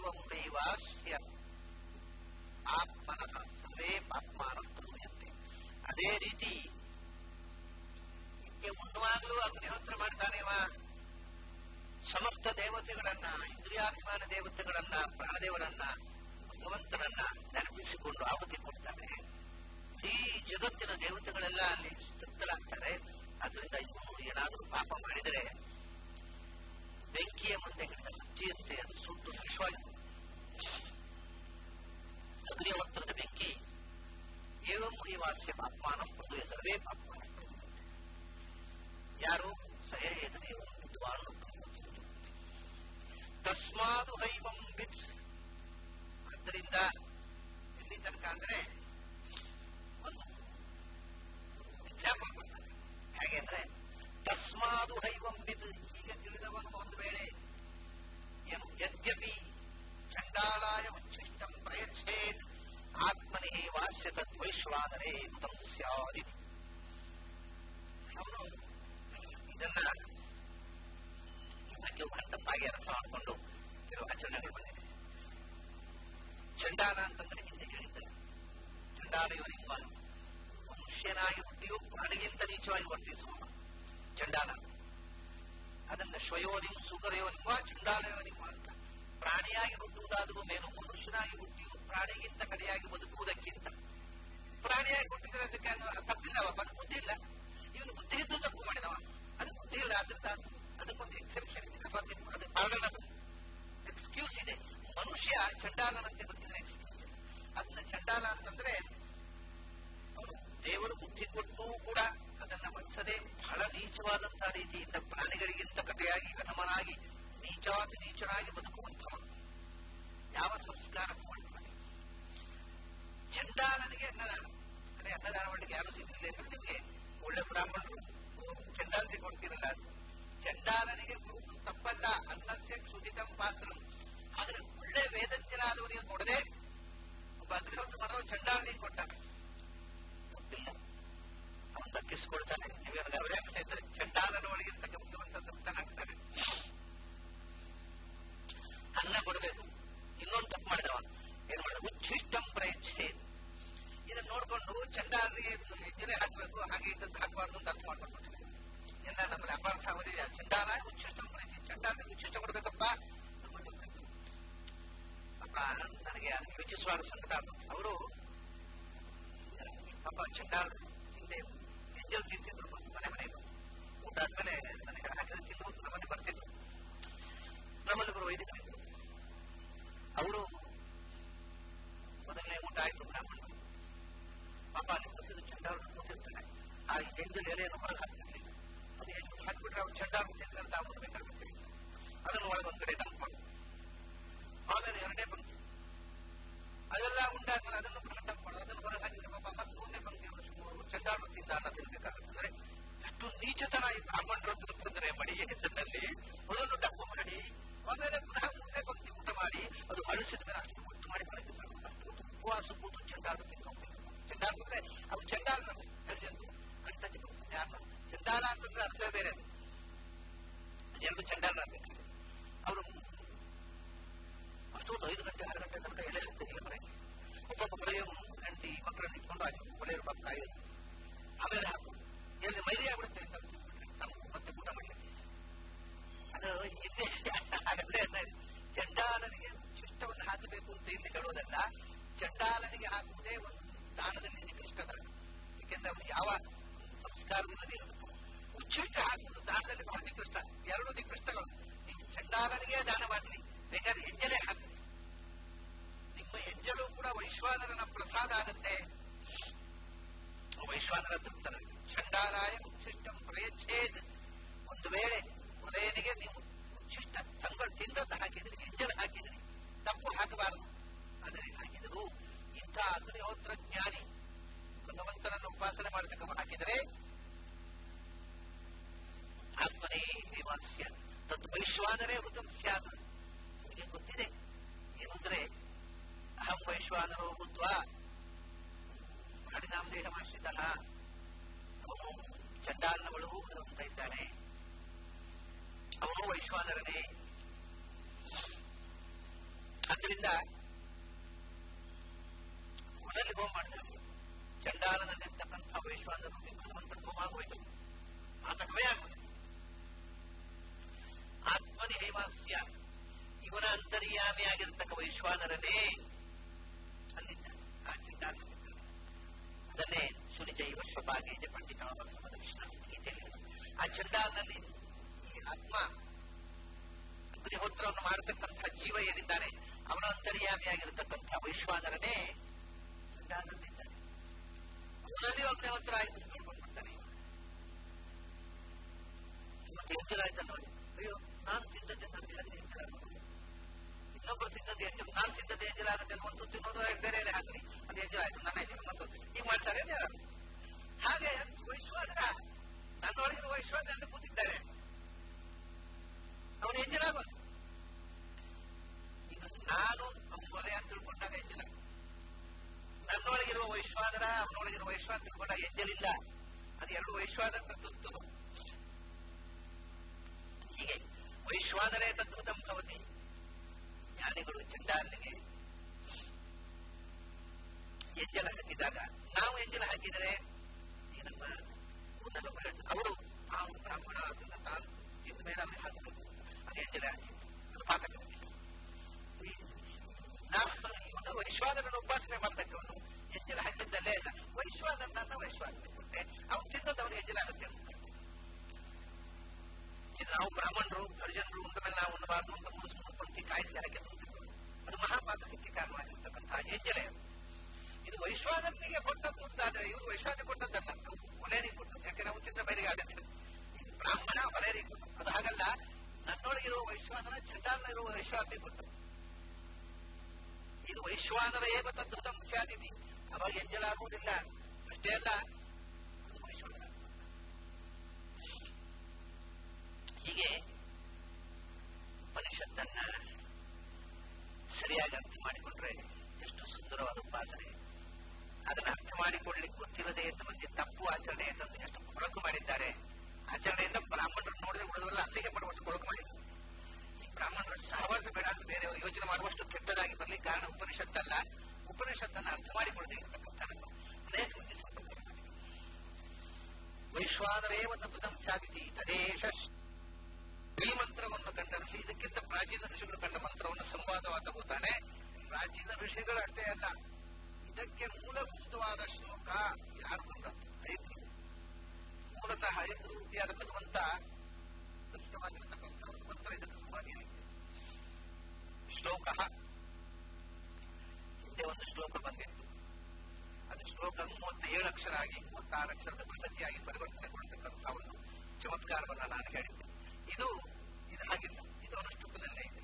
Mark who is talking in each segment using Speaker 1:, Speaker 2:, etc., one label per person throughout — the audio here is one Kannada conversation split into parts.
Speaker 1: ಏವಂ ದೈವಾಸ್ಯ ಆತ್ಮನಃ ಸರ್ವೇ ಪಾಪ್ಮಾನ ಪ್ರದೂಯಂತೆ ಅದೇ ರೀತಿ ನಿತ್ಯ ಉಣ್ಣುವಾಗಲೂ ಅಗ್ನಿಹೋತ್ರ ಮಾಡ್ತಾನೇವ ಸಮಸ್ತ ದೇವತೆಗಳನ್ನ ಇಂದ್ರಿಯಾಭಿಮಾನ ದೇವತೆಗಳನ್ನ ಪ್ರಾಣದೇವರನ್ನ ಭಗವಂತನನ್ನ ನೆನಪಿಸಿಕೊಂಡು ಆಹುತಿ ಕೊಡ್ತಾನೆ ಈ ಜಗತ್ತಿನ ದೇವತೆಗಳೆಲ್ಲ ಅಲ್ಲಿ ತೃಪ್ತರಾಗ್ತಾರೆ ಅದರಿಂದ ಇವನು ಏನಾದರೂ ಪಾಪ ಮಾಡಿದರೆ ಬೆಂಕಿಯ ಮುಂದೆ ಹಿಡಿದ ಹತ್ತಿಯಂತೆ ಅದು ಸುಟ್ಟು ನಾಶವಾಗಿ ಅಗ್ನಿಹೋತ್ರದ ಬೆಂಕಿ ಏವಂ ಹೈವಾಸ್ಯ ಪಾಪ್ಮಾನ ಪ್ರದುಯ ಸರ್ವೇ ಪಾಪ್ಮಾನ ಯಾರು ಸಯೇದನೇ ವಿದ್ವಾನ್ ತಸ್ಮಾದು ಹೈವಂ ವಿತ್ ಆದ್ದರಿಂದ ಎಲ್ಲಿ ತನಕ ಅಂದ್ರೆ ಒಂದು ಎಕ್ಸಾಂಪಲ್ ಕೊಡ್ತಾರೆ ಹೇಗೆ ಅಂದ್ರೆ ತಸ್ಮಾದು ಹೈವಂ ವಿತ್ ಈಗ ತಿಳಿದವನು ಒಂದು ವೇಳೆ ಏನು ಯದ್ಯಪಿ ಚಂಡಾಲಾಯ ಉಚ್ಛಿಷ್ಟಂ ಪ್ರಯಚ್ಛೇತ್ ಆತ್ಮನಿ ವಾಸ್ಯ ತದ್ವೈಶ್ವಾನರೇ ಉತಂ ಸ್ಯಾದಿ ಅವನು ಇದನ್ನ ಇದಕ್ಕೆ ಭಟ್ಟಪ್ಪಾಗಿ ಅರ್ಥ ಮಾಡಿಕೊಂಡು ಕೆಲವು ಆಚರಣೆಗಳು ಬಂದಿದೆ ಚಂಡಾಲ ಅಂತಂದ್ರೆ ಹಿಂದೆ ಹೇಳಿದ್ದಾರೆ ಚಂಡಾಲ ಇವನಿಂಬ ಮನುಷ್ಯನಾಗಿ ಹುಟ್ಟಿಯೂ ಪ್ರಾಣಿಗಿಂತ ನೀಚವಾಗಿ ವರ್ತಿಸುವ ಚಂಡಾಲ ಅದನ್ನ ಶ್ವಯೋನಿಂ ಸುಗರಯೋನಿಂಬ ಚಂಡಾಲಯೋನಿಂಬ ಅಂತ ಪ್ರಾಣಿಯಾಗಿ ಹುಟ್ಟುವುದಾದರೂ ಮೇಲು ಮನುಷ್ಯನಾಗಿ ಹುಟ್ಟಿಯೂ ಪ್ರಾಣಿಗಿಂತ ಕಡೆಯಾಗಿ ಬದುಕುವುದಕ್ಕಿಂತ ಪ್ರಾಣಿಯಾಗಿ ಹುಟ್ಟಿದ್ರೆ ಅದಕ್ಕೆ ತಪ್ಪಿಲ್ಲವ ಬದುಕುವುದಿಲ್ಲ ಇವನು ಬುದ್ಧಿ ಇದ್ದು ತಪ್ಪು ಮಾಡಿದವ ಅದು ಬುದ್ಧಿ ಇಲ್ಲ ಆದ್ರಿಂದ ಅದಕ್ಕೊಂದು ಎಕ್ಸೆಪ್ಷನ್ ಇದೆ ಅದು ಪಾರ್ಡನಬಲ್ ಎಕ್ಸ್ಕ್ಯೂಸ್ ಇದೆ ಮನುಷ್ಯ ಚಂಡಾಲನಂತೆ ಬದುಕಿದ ಎಕ್ಸ್ಕ್ಯೂಸ್ ಇದೆ ಅದನ್ನ ಚಂಡಾಲ ಅಂತಂದ್ರೆ ಅವನು ದೇವರು ಬುದ್ಧಿ ಕೊಟ್ಟು ಕೂಡ ಅದನ್ನ ಬಳಸದೆ ಬಹಳ ನೀಚವಾದಂತಹ ರೀತಿಯಿಂದ ಪ್ರಾಣಿಗಳಿಗಿಂತ ಕಟೆಯಾಗಿ ಅಧಮನಾಗಿ ನೀಚಾತಿ ನೀಚನಾಗಿ ಬದುಕುವಂಥವ ಯಾವ ಸಂಸ್ಕಾರಕ್ಕೂ ಮಾಡ್ತಾನೆ ಚಂಡಾಲನಿಗೆ ಅನ್ನದಾನ ಅದೇ ಅನ್ನದಾನ ಮಾಡಲಿಕ್ಕೆ ಯಾರು ಸಿಗಲಿಲ್ಲ ಅಂದ್ರೆ ನಿಮಗೆ ಒಳ್ಳೆ ಬ್ರಾಹ್ಮಣರು ಚಂಡಾಲನಿಗೆ ಕೊಡ್ತೀರಲ್ಲ ಚಂಡಾಲನಿಗೆ ಕೊಡುವುದು ತಪ್ಪಲ್ಲ ಅನ್ನಕ್ಕೆ ಕ್ಷುದಿತಂ ಪಾತ್ರ ಆದ್ರೆ ಒಳ್ಳೆ ವೇದಜ್ಞರಾದವರಿಗೆ ಕೊಡದೆ ಒಬ್ಬ ಅಗ್ನಿಹೋತ್ರ ಮಾಡೋ ಚಂಡಾಲನಿಗೆ ಕೊಟ್ಟ ತಪ್ಪಿಲ್ಲ ಅವನು ದಕ್ಕಿಸ್ಕೊಳ್ತಾನೆ ನೀವೇನು ಅವರೇ ಆಗ್ತಾ ಇದ್ದಾರೆ ಚಂಡಾಲನ ಒಳಗಿಂತ ಗಮನವಂತ ತಪ್ತನಾಗ್ತಾನೆ ಅನ್ನ ಕೊಡಬೇಕು ಇನ್ನೊಂದು ತಪ್ಪು ಮಾಡಿದವ ಏನ್ ಮಾಡಿದ ಉಚ್ಛಿಷ್ಟಂ ಪ್ರಯಚ್ಛೆ ಇದನ್ನ ನೋಡ್ಕೊಂಡು ಚಂಡಾಲನಿಗೆ ಎಂಜನೆ ಹಾಕಬೇಕು ಹಾಗೆ ಇದ್ದದ್ದು ಹಾಕಬಾರ್ದು ಅಂತ ಅರ್ಥ ಮಾಡ್ಕೊಂಡು ಎಲ್ಲ ನಮ್ಮಲ್ಲಿ ಅಪಾರ್ಥ ಆಗೋದಿಲ್ಲ ಚಂಡಾಲ ಉಚ್ಛಿಷ್ಟಂ ಪ್ರಯಚ್ಛೆ ಚಂಡಾಲನಿಗೆ ಉಚ್ಛಿಷ್ಟ ಕೊಡ್ಬೇಕಪ್ಪ ನಮ್ಮಲ್ಲಿ ಪ್ರಯತ್ನ. ಅಪ್ಪ ನನಗೆ ಅದನ್ನು ಯೋಚಿಸುವಾಗ ಸಂಕಟ ಆಗುತ್ತೆ ಅವರು ಪಾಪ ಚಂಡಾಲ ಹಿಂದೆ ಎಂಜಲ್ ತಿಂತಿದ್ರು ಮನೆ ಮನೆಗೆ ಊಟ ಆದ್ಮೇಲೆ ನನಗೆ ಹಾಕಿದ ತಿಂದು ಹೋಗಿ ನಮ್ಮನೆ ಬರ್ತಿದ್ರು ನಮ್ಮಲ್ಲಿ ಬರುವ ವೈದಿಕರಿದ್ರು ಅವರು ಮೊದಲನೇ ಊಟ ಆಯ್ತು ಬ್ರಾಹ್ಮಣ ಪಾಪ ಅಲ್ಲಿ ಕೂತಿದ್ದು ಚಂಡಾಲ ಕೂತಿರ್ತಾರೆ ಆ ಎಂಜಲ್ ಎಲೆಯನ್ನು ಹೊರಗೆ ಹಾಕ್ತಿರ್ಲಿಲ್ಲ ಅದು ಎಷ್ಟು ಹಾಕ್ಬಿಟ್ರೆ ಅವ್ರು ಚಂಡಾಲ ತಿಂತ ಆಗ್ಬಿಡ್ಬೇಕಾಗುತ್ತೆ ಅದನ್ನು ಒಳಗೊಂದ್ ಕಡೆ ಡಂಪ್ ಮಾಡು ಆಮೇಲೆ ಎರಡನೇ ಪಂಕ್ತಿ ಅದೆಲ್ಲ ಉಂಟಾಗಲ್ಲ ಅದನ್ನು ಪುನಃ ಡಂಪ್ ಮಾಡೋದು ಅದನ್ನು ಹೊರಗೆ ಹಾಕಿದ್ರೆ ಪಾಪ ಮತ್ತೆ ಮೂರನೇ ಪಂಕ್ತಿ ಅವರು ಚಂಡಾಲ ತಿಂದ ಅನ್ನ ತಿನ್ಬೇಕಾಗುತ್ತೆ ಅಂದ್ರೆ ಎಷ್ಟು ನೀಚತನ ಈ ಬ್ರಾಹ್ಮಣರು ತಿರುಗ್ತಿದ್ದಾರೆ ಮಡಿಗೆ ಹೆಸರಿನಲ್ಲಿ ಅದನ್ನು ಡಂಪ್ ಮಾಡಿ ಆಮೇಲೆ ಪುನಃ ಮೂರನೇ ಪಂಕ್ತಿ ಊಟ ಮಾಡಿ ಅದು ಅಳಿಸಿದ ಮೇಲೆ ಅಷ್ಟು ಒಟ್ಟು ಮಾಡಿ ಹೊರಗೆ ಸಾಕು ಅಷ್ಟು ಉಪವಾಸ ಕೂತು ಚಂಡಾಲ ತಿನ್ಕೊಂಡು ಚಂಡಾಲ ಅಂದ್ರೆ ಅದು ಚಂಡಾಲ ಹೇಳಿದ್ರು ಕಂಠ ಯಾರನ್ನ ಚಂಡಾಲ ಅಂತಂದ್ರೆ ಅರ್ಥವೇ ಬೇರೆ ಅದು ಎರಡು ಚಂಡಾಲ ಆಗ್ಬೇಕು ಅವರು ಅಷ್ಟೊಂದು ಐದು ಗಂಟೆ ಆರು ಗಂಟೆ ತನಕ ಎಲೆ ಹಾಕ್ತಿರಲಿಲ್ಲ ಮನೆಗೆ ಒಬ್ಬೊಬ್ಬ ಕಡೆಗೆ ಹೆಂಡತಿ ಮಕ್ಕಳನ್ನ ಇಟ್ಕೊಂಡು ಆಗಿ ಒಳ್ಳೆಯ ಪಾಪ ಕಾಯೋದು ಆಮೇಲೆ ಹಾಕು ಎಲ್ಲಿ ಮೈರಿ ಆಗ್ಬಿಡುತ್ತೆ ಅಂತ ನಮ್ಗೆ ಮತ್ತೆ ಊಟ ಮಾಡಲಿಕ್ಕೆ ಅದು ಹಿಂದೆ ಹಾಗಾದ್ರೆ ಚಂಡಾಲನಿಗೆ ಶಿಷ್ಟವನ್ನು ಹಾಕಬೇಕು ಅಂತ ಇಲ್ಲಿ ಹೇಳೋದಲ್ಲ ಚಂಡಾಲನಿಗೆ ಹಾಕುವುದೇ ಒಂದು ದಾನದಲ್ಲಿ ನಿಕೃಷ್ಟತರ ಯಾಕೆಂದ್ರೆ ಅವನು ಯಾವ ಸಂಸ್ಕಾರವಿಲ್ಲದೆ ಇರಬೇಕು ಉಚ್ಚಿಷ್ಟ ಹಾಕುವುದು ದಾನದಲ್ಲಿ ಬಹಳ ನಿಕೃಷ್ಟ ಎರಡು ನಿಕೃಷ್ಟಗಳು ನೀವು ಚಂಡಾಲನಿಗೆ ದಾನ ಮಾಡಲಿ ಬೇಕಾದ್ರೆ ಎಂಜಲೇ ಹಾಕಿ ನಿಮ್ಮ ಎಂಜಲು ಕೂಡ ವೈಶ್ವಾನರನ ಪ್ರಸಾದ ಆಗುತ್ತೆ ವೈಶ್ವಾನರ ತೃಪ್ತರ ಚಂಡಾಲಾಯ ಉಚ್ಚಿಷ್ಟಂ ಪ್ರಯಚ್ಛೇದ್ ಒಂದು ವೇಳೆ ಕೊಲೆಯನಿಗೆ ನೀವು ಉಚ್ಚಿಷ್ಟ ತಂಗಳು ತಿಂದದ್ದು ಹಾಕಿದ್ರಿ ಎಂಜಲು ಹಾಕಿದ್ರಿ ತಪ್ಪು ಹಾಕಬಾರದು ಅದರಲ್ಲಿ ಹಾಕಿದರು ಇಂಥ ಅಗ್ನಿಹೋತ್ರ ಜ್ಞಾನಿ ಭಗವಂತನನ್ನು ಉಪಾಸನೆ ಮಾಡತಕ್ಕ ಹಾಕಿದರೆ ಆತ್ಮನೇ ವಿವಾಸ್ಯ ತತ್ ವೈಶ್ವಾನರೇ ವೃತಂ ಸ್ಯಾತ್ ನಿಮಗೆ ಗೊತ್ತಿದೆ ಏನು ಅಂದ್ರೆ ಅಹಂ ವೈಶ್ವಾನರೋ ಭೂತ್ವ ಪ್ರಾಣಿನಾಮ ದೇಹಮಾಶ್ರಿತ ಅವನು ಚಂಡಾಲನ ಒಳಗೂ ಭಗವಂತ ಇದ್ದಾನೆ ಅವನು ವೈಶ್ವಾನರನೇ ಆದ್ರಿಂದ ಕೊನೆಯಲ್ಲಿ ಹೋಮ ಮಾಡಿದಾಗ ಚಂಡಾಲನಲ್ಲಿರ್ತಕ್ಕಂಥ ವೈಶ್ವಾನರು ಭಗವಂತನ ಹೋಮ ಆಗೋಯ್ತು ಆತಕವೇ ಆಗುವುದು ಆತ್ಮನಿ ಹೈವಾಸ್ಯ ಇವನ ಅಂತರ್ಯಾಮಿಯಾಗಿರ್ತಕ್ಕ ವೈಶ್ವಾನರನೇ ಅಲ್ಲಿದ್ದ ಆ ಚಂಡಾಲ ಅದನ್ನೇ ಸುನಿಜೈವ ಸ್ವಭಾಗೇಜ ಪಂಡಿತ ಸಮದಕ್ಷಿಣ ಗೀತೆಯಲ್ಲಿ ಆ ಚಂಡಾಲನಲ್ಲಿ ಈ ಆತ್ಮ ಅಗ್ನಿಹೋತ್ರವನ್ನು ಮಾಡತಕ್ಕಂಥ ಜೀವ ಏನಿದ್ದಾನೆ ಅವನ ಅಂತರ್ಯಾಮಿಯಾಗಿರತಕ್ಕಂಥ ವೈಶ್ವಾನರನೇ ಚಂಡಾಲನಲ್ಲಿದ್ದಾನೆ ಅವನಲ್ಲಿ ಅಗ್ನಿಹೋತ್ರ ಆಯ್ತು ಅಂತ ತಿಳ್ಕೊಂಡ್ಬಿಡ್ತಾನೆ ಮತ್ತೆ ಎಚ್ಚರಾಯ್ತಲ್ಲ ನೋಡಿ ಅಯ್ಯೋ ನಾನು ತಿಂದದ್ದೆ ನನಗೆ ಅದೇ ಎಚ್ಚರಾಗುತ್ತೆ ಇನ್ನೊಬ್ಬರು ತಿಂದದ್ದು ಎಂಜು ನಾನು ತಿಂದದ್ದು ಎಂಜಲಾಗುತ್ತೆ ಒಂದು ತಿನ್ನೋದು ಬೇರೆ ಹಾಕಲಿ ಅದು ಎಂಜಲಾಯ್ತು ನನ್ನ ಹೆಸರು ಮತ್ತು ಈಗ ಮಾಡ್ತಾರೆ ಅಂತ ಹೇಳೋದು. ಹಾಗೆ ವೈಶ್ವಾನರ ನನ್ನೊಳಗಿನ ವೈಶ್ವಾನಲ್ಲಿ ಕೂತಿದ್ದಾರೆ ಅವನು ಎಂಜಲಾಗೋದು ಈಗ ನಾನು ಅವನ ಒಲೆ ಅಂತ ತಿಳ್ಕೊಂಡಾಗ ಎಂಜಲ ನನ್ನೊಳಗಿರುವ ವೈಶ್ವಾನರ ಅವನೊಳಗಿರುವ ವೈಶ್ವಾನ ತಿಳ್ಕೊಂಡಾಗ ಎಂಜಲಿಲ್ಲ ಅದು ಎರಡು ವೈಶ್ವಾನ ತತ್ವ ಹೀಗೆ ವೈಶ್ವಾನರೇ ತದ್ಭುತಂ ಭವತಿ ಜ್ಞಾನಿಗಳು ಚಂಡಾಲನಿಗೆ ಎಂಜಲ ಹಾಕಿದಾಗ ನಾವು ಎಂಜಲ ಹಾಕಿದರೆ ಈ ನಮ್ಮ ಕೂದಲು ಬೆಳೆದು ಅವರು ಆ ಬ್ರಾಹ್ಮಣ ಅದನ್ನು ತಾನು ತಿಂದ ಮೇಲೆ ಅವರಿಗೆ ಹಾಕಬೇಕು ಅದು ಎಂಜಲ ಹಾಕಿ ಅದು ಪಾತಕ ನಾವು ಇವನು ವೈಶ್ವಾನರನ್ನು ಉಪಾಸನೆ ಮಾಡ್ತಕ್ಕವನು ಎಂಜಲ ಹಾಕಿದ್ದಲ್ಲೇ ಇಲ್ಲ ವೈಶ್ವಾನರನ್ನ ವೈಶ್ವಾನರಿಗೆ ಕೊಟ್ಟೆ ಅವನು ತಿನ್ನೋದು ಅವನಿಗೆ ಎಂಜಲ ಆಗುತ್ತೆ ಅಂತ ಇದು ನಾವು ಬ್ರಾಹ್ಮಣರು ಹರಿಜನರು ಉಂಡ ಮೇಲೆ ನಾವು ಉಣ್ಣಬಾರದು ಅಂತ ಮೂರು ಮೂರು ಪಂಕ್ತಿ ಕಾಯಿಸಿ ಹಾಕಿ ಅದು ಮಹಾಪಾತಕಕ್ಕೆ ಕಾರಣವಾಗಿರ್ತಕ್ಕಂತಹ ಹೆಜ್ಜಲೆ ಇದು ವೈಶ್ವಾನನಿಗೆ ಕೊಟ್ಟದ್ದು ಅಂತಾದ್ರೆ ಇವರು ವೈಶ್ವಾನ ಕೊಟ್ಟದ್ದಲ್ಲ ಹೊಲೇರಿಗೆ ಕೊಟ್ಟದ್ದು ಯಾಕೆ ನಾವು ತಿಂದ ಬೇರೆ ಆಗುತ್ತೆ ಇದು ಬ್ರಾಹ್ಮಣ ಹೊಲೇರಿಗೆ ಕೊಟ್ಟದ್ದು ಅದು ಹಾಗಲ್ಲ ನನ್ನೊಳಗಿರುವ ವೈಶ್ವಾನನ ಚಂಡಾಲನ ಇರುವ ವೈಶ್ವಾನಿಗೆ ಕೊಟ್ಟದ್ದು ಇದು ವೈಶ್ವಾನರ ಏವ ತದ್ಭುತ ಮುಖ್ಯಾದಿತಿ ಅವಾಗ ಎಂಜಲಾಗುವುದಿಲ್ಲ ಅಷ್ಟೇ ಅಲ್ಲ ಅದು ವೈಶ್ವಾನರ ಹೀಗೆ ಉಪನಿಷತ್ತನ್ನ ಸರಿಯಾಗಿ ಅರ್ಥ ಮಾಡಿಕೊಂಡ್ರೆ ಎಷ್ಟು ಸುಂದರವಾದ ಉಪಾಸನೆ ಅದನ್ನ ಅರ್ಥ ಮಾಡಿಕೊಳ್ಳಿಕ್ಕೆ ಗೊತ್ತಿರದೆ ಅಂತ ಮಂದಿ ತಪ್ಪು ಆಚರಣೆ ತಂದು ಎಷ್ಟು ಕೊಳಕು ಮಾಡಿದ್ದಾರೆ ಆಚರಣೆಯಿಂದ ಬ್ರಾಹ್ಮಣರು ನೋಡಿದ್ರೆ ಉಳಿದವೆಲ್ಲ ಅಸಹ್ಯ ಪಡುವಷ್ಟು ಕೊಳಕು ಮಾಡಿದ್ದಾರೆ ಈ ಬ್ರಾಹ್ಮಣರ ಸಹವಾಸ ಬೇಡ ಅಂತ ಬೇರೆಯವರು ಯೋಚನೆ ಮಾಡುವಷ್ಟು ಕೆಟ್ಟದಾಗಿ ಬರ್ಲಿಕ್ಕೆ ಕಾರಣ ಉಪನಿಷತ್ತಲ್ಲ ಉಪನಿಷತ್ತನ್ನು ಅರ್ಥ ಮಾಡಿಕೊಳ್ಳದೆ ಇರತಕ್ಕಂಥ ಅನೇಕ ಮಂದಿ ಸಂಪರ್ಕ ವೈಶ್ವಾನರೇವ ತತ್ವದಂ ಖ್ಯಾತಿತಿ ತದೇಶ ಈ ಮಂತ್ರವನ್ನು ಕಂಡರಿಸಿ ಇದಕ್ಕಿಂತ ಪ್ರಾಚೀನ ಋಷಿಗಳು ಕಂಡ ಮಂತ್ರವನ್ನು ಸಂವಾದವಾದ ಗೊತ್ತಾನೆ ಪ್ರಾಚೀನ ಋಷಿಗಳು ಅಷ್ಟೇ ಅಲ್ಲ ಇದಕ್ಕೆ ಮೂಲಭೂತವಾದ ಶ್ಲೋಕ ಯಾರು ಕೊಂಡದ್ದು ಹೈಗ್ರು ಮೂಲತಃ ಹೈಗ್ರು ರೂಪಿಯಾದ ಭಗವಂತ ಪ್ರಸಿದ್ಧವಾಗಿರತಕ್ಕಂಥ ಒಂದು ಮಂತ್ರ ಇದಕ್ಕೆ ಸಂವಾದಿದೆ ಶ್ಲೋಕ ಹಿಂದೆ ಒಂದು ಶ್ಲೋಕ ಬಂದಿತ್ತು ಅದು ಶ್ಲೋಕ ಮೂವತ್ತೇಳು ಅಕ್ಷರ ಆಗಿ ಮೂವತ್ತಾರು ಅಕ್ಷರದ ಪದ್ಧತಿಯಾಗಿ ಪರಿವರ್ತನೆಗೊಳ್ತಕ್ಕಂಥ ಒಂದು ಚಮತ್ಕಾರವನ್ನ ನಾನು ಹೇಳಿದ್ದೆ ಇದು ಇದು ಹಾಗಿಲ್ಲ ಇದು ಅನುಷ್ಠುಪದಲ್ಲೇ ಇದೆ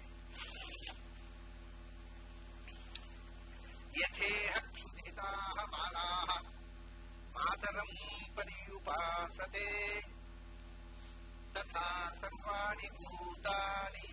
Speaker 1: ಯಥೇಹ ಕ್ಷುಧಿತಾ ಬಾಲಾ ಮಾತರಂ ಪರ್ಯುಪಾಸತೆ ತಥಾ ಸರ್ವಾಣಿ ಭೂತಾನಿ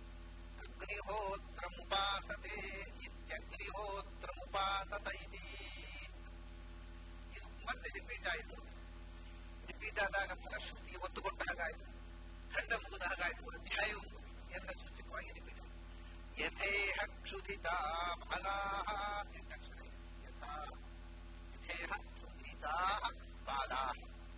Speaker 1: ಅಗ್ನಿಹೋತ್ರಮುಪಾಸತೆ ಇತ್ಯಗ್ನಿಹೋತ್ರಮುಪಾಸತ ಇತಿ ಇದು ಮತ್ತೆ ರಿಪೀಟ್ ಆಯಿತು ರಿಪೀಟ್ ಆದಾಗ ಫಲಶ್ರುತಿಗೆ ಒತ್ತು ಕೊಟ್ಟ ಹಾಗಾಯಿತು ಖಂಡ ಮುಗಿದ ಹಾಗಾಯಿತು ಅಧ್ಯಾಯವು ಎಲ್ಲ ಸೂಚಕವಾಗಿ ರಿಪೀಟ್ ಯಥೇಹ ಕ್ಷುಧಿತಾ ಫಲಾಹ ಎಂಟಕ್ಷರ ಯಥಾ ಯಥೇಹ ಕ್ಷುಧಿತಾ ಬಾಲಾಹ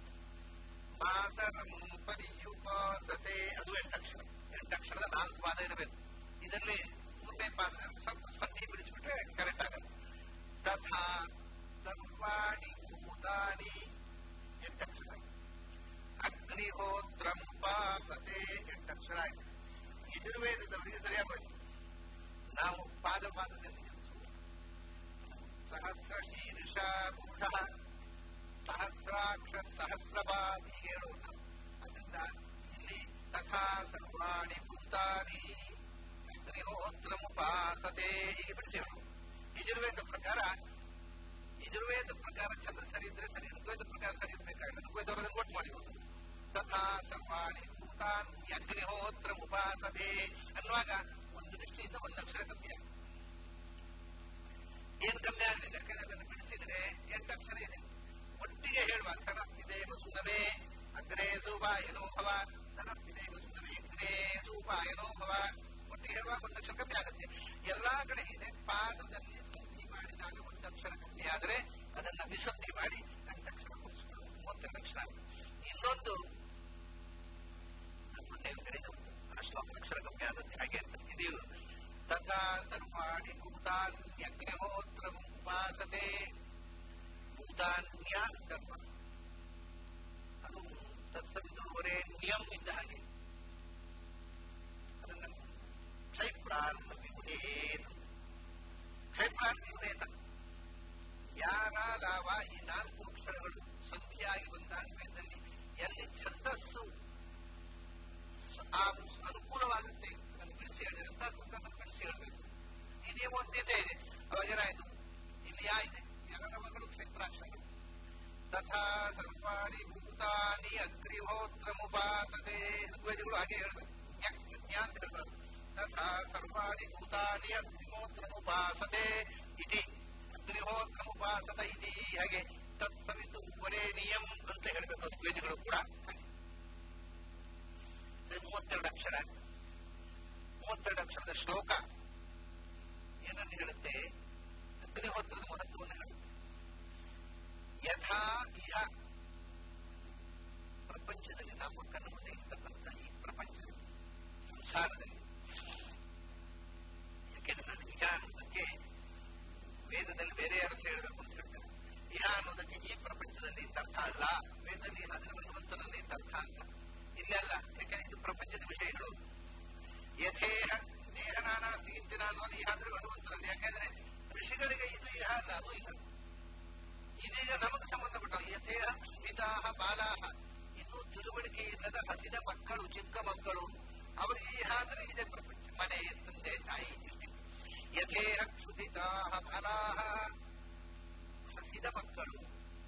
Speaker 1: ಮಾತರಂ ಪರ್ಯುಪಾಸತೆ ಅದು ಎಂಟಕ್ಷರ ಎಂಟಕ್ಷರದ ನಾಲ್ಕು ಪಾದ ಇರಬೇಕು ಇದರಲ್ಲಿ ಮೂರನೇ ಪಾದ ಸ್ವಲ್ಪ ಸಂಧಿ ಬಿಡಿಸ್ಬಿಟ್ರೆ ಕರೆಕ್ಟ್ ಆಗಲ್ಲ ತಥಾ ಸರ್ವಾಣಿ ಭೂತಾನಿ ಎಂಟಕ್ಷರ ಅಗ್ನಿಹೋತ್ರಂ ಪಾಸತೆ ಎಂಟಕ್ಷರ ಆಯ್ತು ಯಜುರ್ವೇದದವರಿಗೆ ಸರಿಯಾಗೋಯ್ತು ನಾವು ಪಾದ ಪಾದದಲ್ಲಿ ಸಹಸ್ರ ಶೀರ್ಷ ಗೂಢ ಸಹಸ್ರಾಕ್ಷ ಸಹಸ್ರಪಾದಿ ಹೇಳೋದು ಅದರಿಂದ ಇಲ್ಲಿ ತಥಾ ಸರ್ವಾಣಿ ಭೂತಾನಿ ಅಗ್ನಿಹೋತ್ರ ಮುಪಾಸತೆ ಹೀಗೆ ಬಿಡಿಸಿರೋದು ಯಜುರ್ವೇದ ಪ್ರಕಾರ ಯಜುರ್ವೇದ ಪ್ರಕಾರ ಚಂದ ಸರಿ ಇದ್ರೆ ಸರಿ ಋಗ್ವೇದ ಪ್ರಕಾರ ಸರಿ ಇರ್ಬೇಕಾಗಿಲ್ಲ ಋಗ್ವೇದವರನ್ನು ಒಟ್ಟು ಮಾಡಿರೋದು ತಥಾ ಸರ್ವಾಣಿ ಭೂತಾನ್ ಅಗ್ನಿಹೋತ್ರ ಉಪಾಸತೆ ಅನ್ನುವಾಗ ಒಂದು ದೃಷ್ಟಿಯಿಂದ ಒಂದು ಅಕ್ಷರ ಕಮ್ಮಿ ಆಗಿದೆ ಏನು ಕಮ್ಮಿ ಆಗಲಿಲ್ಲ ಯಾಕಂದ್ರೆ ಅದನ್ನು ಬಿಡಿಸಿದ್ರೆ ಎಂಟು ಅಕ್ಷರ ಇದೆ ಒಟ್ಟಿಗೆ ಹೇಳುವ ತನಪ್ಪಿದೆ ವಸುನವೇ ಅಗ್ರೇ ಸೂಪಾಯನೋ ಭವ ತನಪ್ಪಿದೆ ವಸುನವೇ ಅಗ್ರೇ ಸೂಪಾಯನೋ ಭವ ಒಟ್ಟಿಗೆ ಹೇಳುವಾಗ ಒಂದು ಅಕ್ಷರ ಕಮ್ಮಿ ಆಗುತ್ತೆ ಎಲ್ಲಾ ಕಡೆ ಪಾದದಲ್ಲಿ ಸಂಧಿ ಮಾಡಿದಾಗ ಒಂದು ಅಕ್ಷರ ಕಮ್ಮಿ ಆದರೆ ಅದನ್ನ ವಿಶುದ್ಧಿ ಮಾಡಿ ಅಂಟಕ್ಷರ ಕೂರಿಸ್ಕೊಳ್ಳೋದು ಮೂವತ್ತೆರಡು ಅಕ್ಷರ ಇನ್ನೊಂದು ಮೊನ್ನೆ ಕಡೆಗೆ ಶ್ಲೋಕ ಅಕ್ಷರ ಕಮ್ಮಿ ಆಗುತ್ತೆ ಹಾಗೆ ಅಂತ ಇದು ತಥಾ ಸರ್ವಾಣಿ ಭೂತಾನ್ಯಗ್ನಿಹೋತ್ರ ಉಪಾಸತೆ ಭೂತಾನ್ಯ ಕರ್ಮ ಅದು ತತ್ಸವಿದುವರೆ ನಿಯಮ ಇದ್ದ ಹಾಗೆ ಅದನ್ನು ಕ್ಷೈಪ್ರಾನ್ ವಿಭುಡೇತು ಕ್ಷೈಪ್ರಾನ್ ವಿಭುಡೇತ ಯಾರ ಲಾಭ ಈ ನಾಲ್ಕು ಅಕ್ಷರಗಳು ಸಂಧಿಯಾಗಿ ಬಂದಾಗ ವೇದದಲ್ಲಿ ಎಲ್ಲಿ ಛಂದಸ್ಸು ಆ ಅನುಕೂಲವಾಗುತ್ತೆ ಅದನ್ನು ಬಿಡಿಸಿ ಹೇಳಿದ್ರೆ ಅದನ್ನು ಬಿಡಿಸಿ ಹೇಳಬೇಕು ಇದೇ ಒಂದಿದೆ ಇದೆ ಅವಾಗ ಏನಾಯ್ತು ಇಲ್ಲಿ ಯಾ ಇದೆ ಎರಡ ಮಗಳು ಕ್ಷೇತ್ರಾಕ್ಷರಗಳು ತಥಾ ಸರ್ವಾಣಿ ಭೂತಾನಿ ಅಗ್ನಿಹೋತ್ರ ಮುಪಾಸತೆ ಋಗ್ವೇದಿಗಳು ಹಾಗೆ ಹೇಳ್ಬೇಕು ಜ್ಞಾ ಅಂತ ಹೇಳ್ಬಾರ್ದು ತಥಾ ಸರ್ವಾಣಿ ಭೂತಾನಿ ಅಗ್ನಿಹೋತ್ರ ಮುಪಾಸತೆ ಇತಿ ಅಗ್ನಿಹೋತ್ರ ಮುಪಾಸತ ಇತಿ ಹಾಗೆ ತತ್ಸವಿತು ವರೇಣಿಯಂ ಅಂತ ಹೇಳಬೇಕು ಋಗ್ವೇದಿಗಳು ಕೂಡ ಹಾಗೆ ಮೂವತ್ತೆರಡು ಅಕ್ಷರ ಮೂವತ್ತೆರಡು ಅಕ್ಷರದ ಶ್ಲೋಕ ಏನನ್ನು ಹೇಳುತ್ತೆ ಅಗ್ನಿಹೋತ್ರದ ಮಹತ್ವವನ್ನು ಹೇಳುತ್ತೆ ಯಥಾ ಇಹ ಪ್ರಪಂಚದಲ್ಲಿ ನಮ್ಮ ಕಣ್ಣ ಮುಂದೆ ಇರ್ತಕ್ಕಂಥ ಈ ಪ್ರಪಂಚದಲ್ಲಿ ಸಂಸಾರದಲ್ಲಿ ಯಾಕೆಂದ್ರೆ ನಾನು ಇಹ ಅನ್ನೋದಕ್ಕೆ ವೇದದಲ್ಲಿ ಬೇರೆ ಅರ್ಥ ಹೇಳಬೇಕು ಅಂತ ಹೇಳ್ತಾರೆ ಇಹ ಅನ್ನೋದಕ್ಕೆ ಈ ಪ್ರಪಂಚದಲ್ಲಿ ಇಂತ ಅರ್ಥ ಅಲ್ಲ ವೇದದಲ್ಲಿ ಅದರ ಭಗವಂತನಲ್ಲಿ ಇಂತ ಅರ್ಥ ಅಂತ ಇಲ್ಲೆಲ್ಲ ಯಾಕೆಂದ್ರೆ ಇದು ಪ್ರಪಂಚದ ವಿಷಯಗಳು ಯಥೇಹ ನೇಹನಾನ ತೀರ್ತಿನ ಅನ್ನೋದು ಇಹ ಅಂದ್ರೆ ಭಗವಂತನಲ್ಲಿ ಯಾಕೆಂದ್ರೆ ಋಷಿಗಳಿಗೆ ಇದು ಇಹ ಅಲ್ಲ ಅದು ಇಹ ಇದೀಗ ನಮಗೆ ಸಂಬಂಧಪಟ್ಟ ಯಥೇಹ ಕ್ಷುಭಿತಾಹ ಬಾಲಾಹ ಇನ್ನೂ ತಿಳುವಳಿಕೆ ಇಲ್ಲದ ಹಸಿದ ಮಕ್ಕಳು ಚಿಕ್ಕ ಮಕ್ಕಳು ಅವರಿಗೆ ಇಹ ಅಂದ್ರೆ ಇದೆ ಪ್ರಪಂಚ ಮನೆ ತಂದೆ ತಾಯಿ ಇಷ್ಟೇ ಯಥೇಹ ಕ್ಷುಭಿತಾಹ ಬಾಲಾಹ ಹಸಿದ ಮಕ್ಕಳು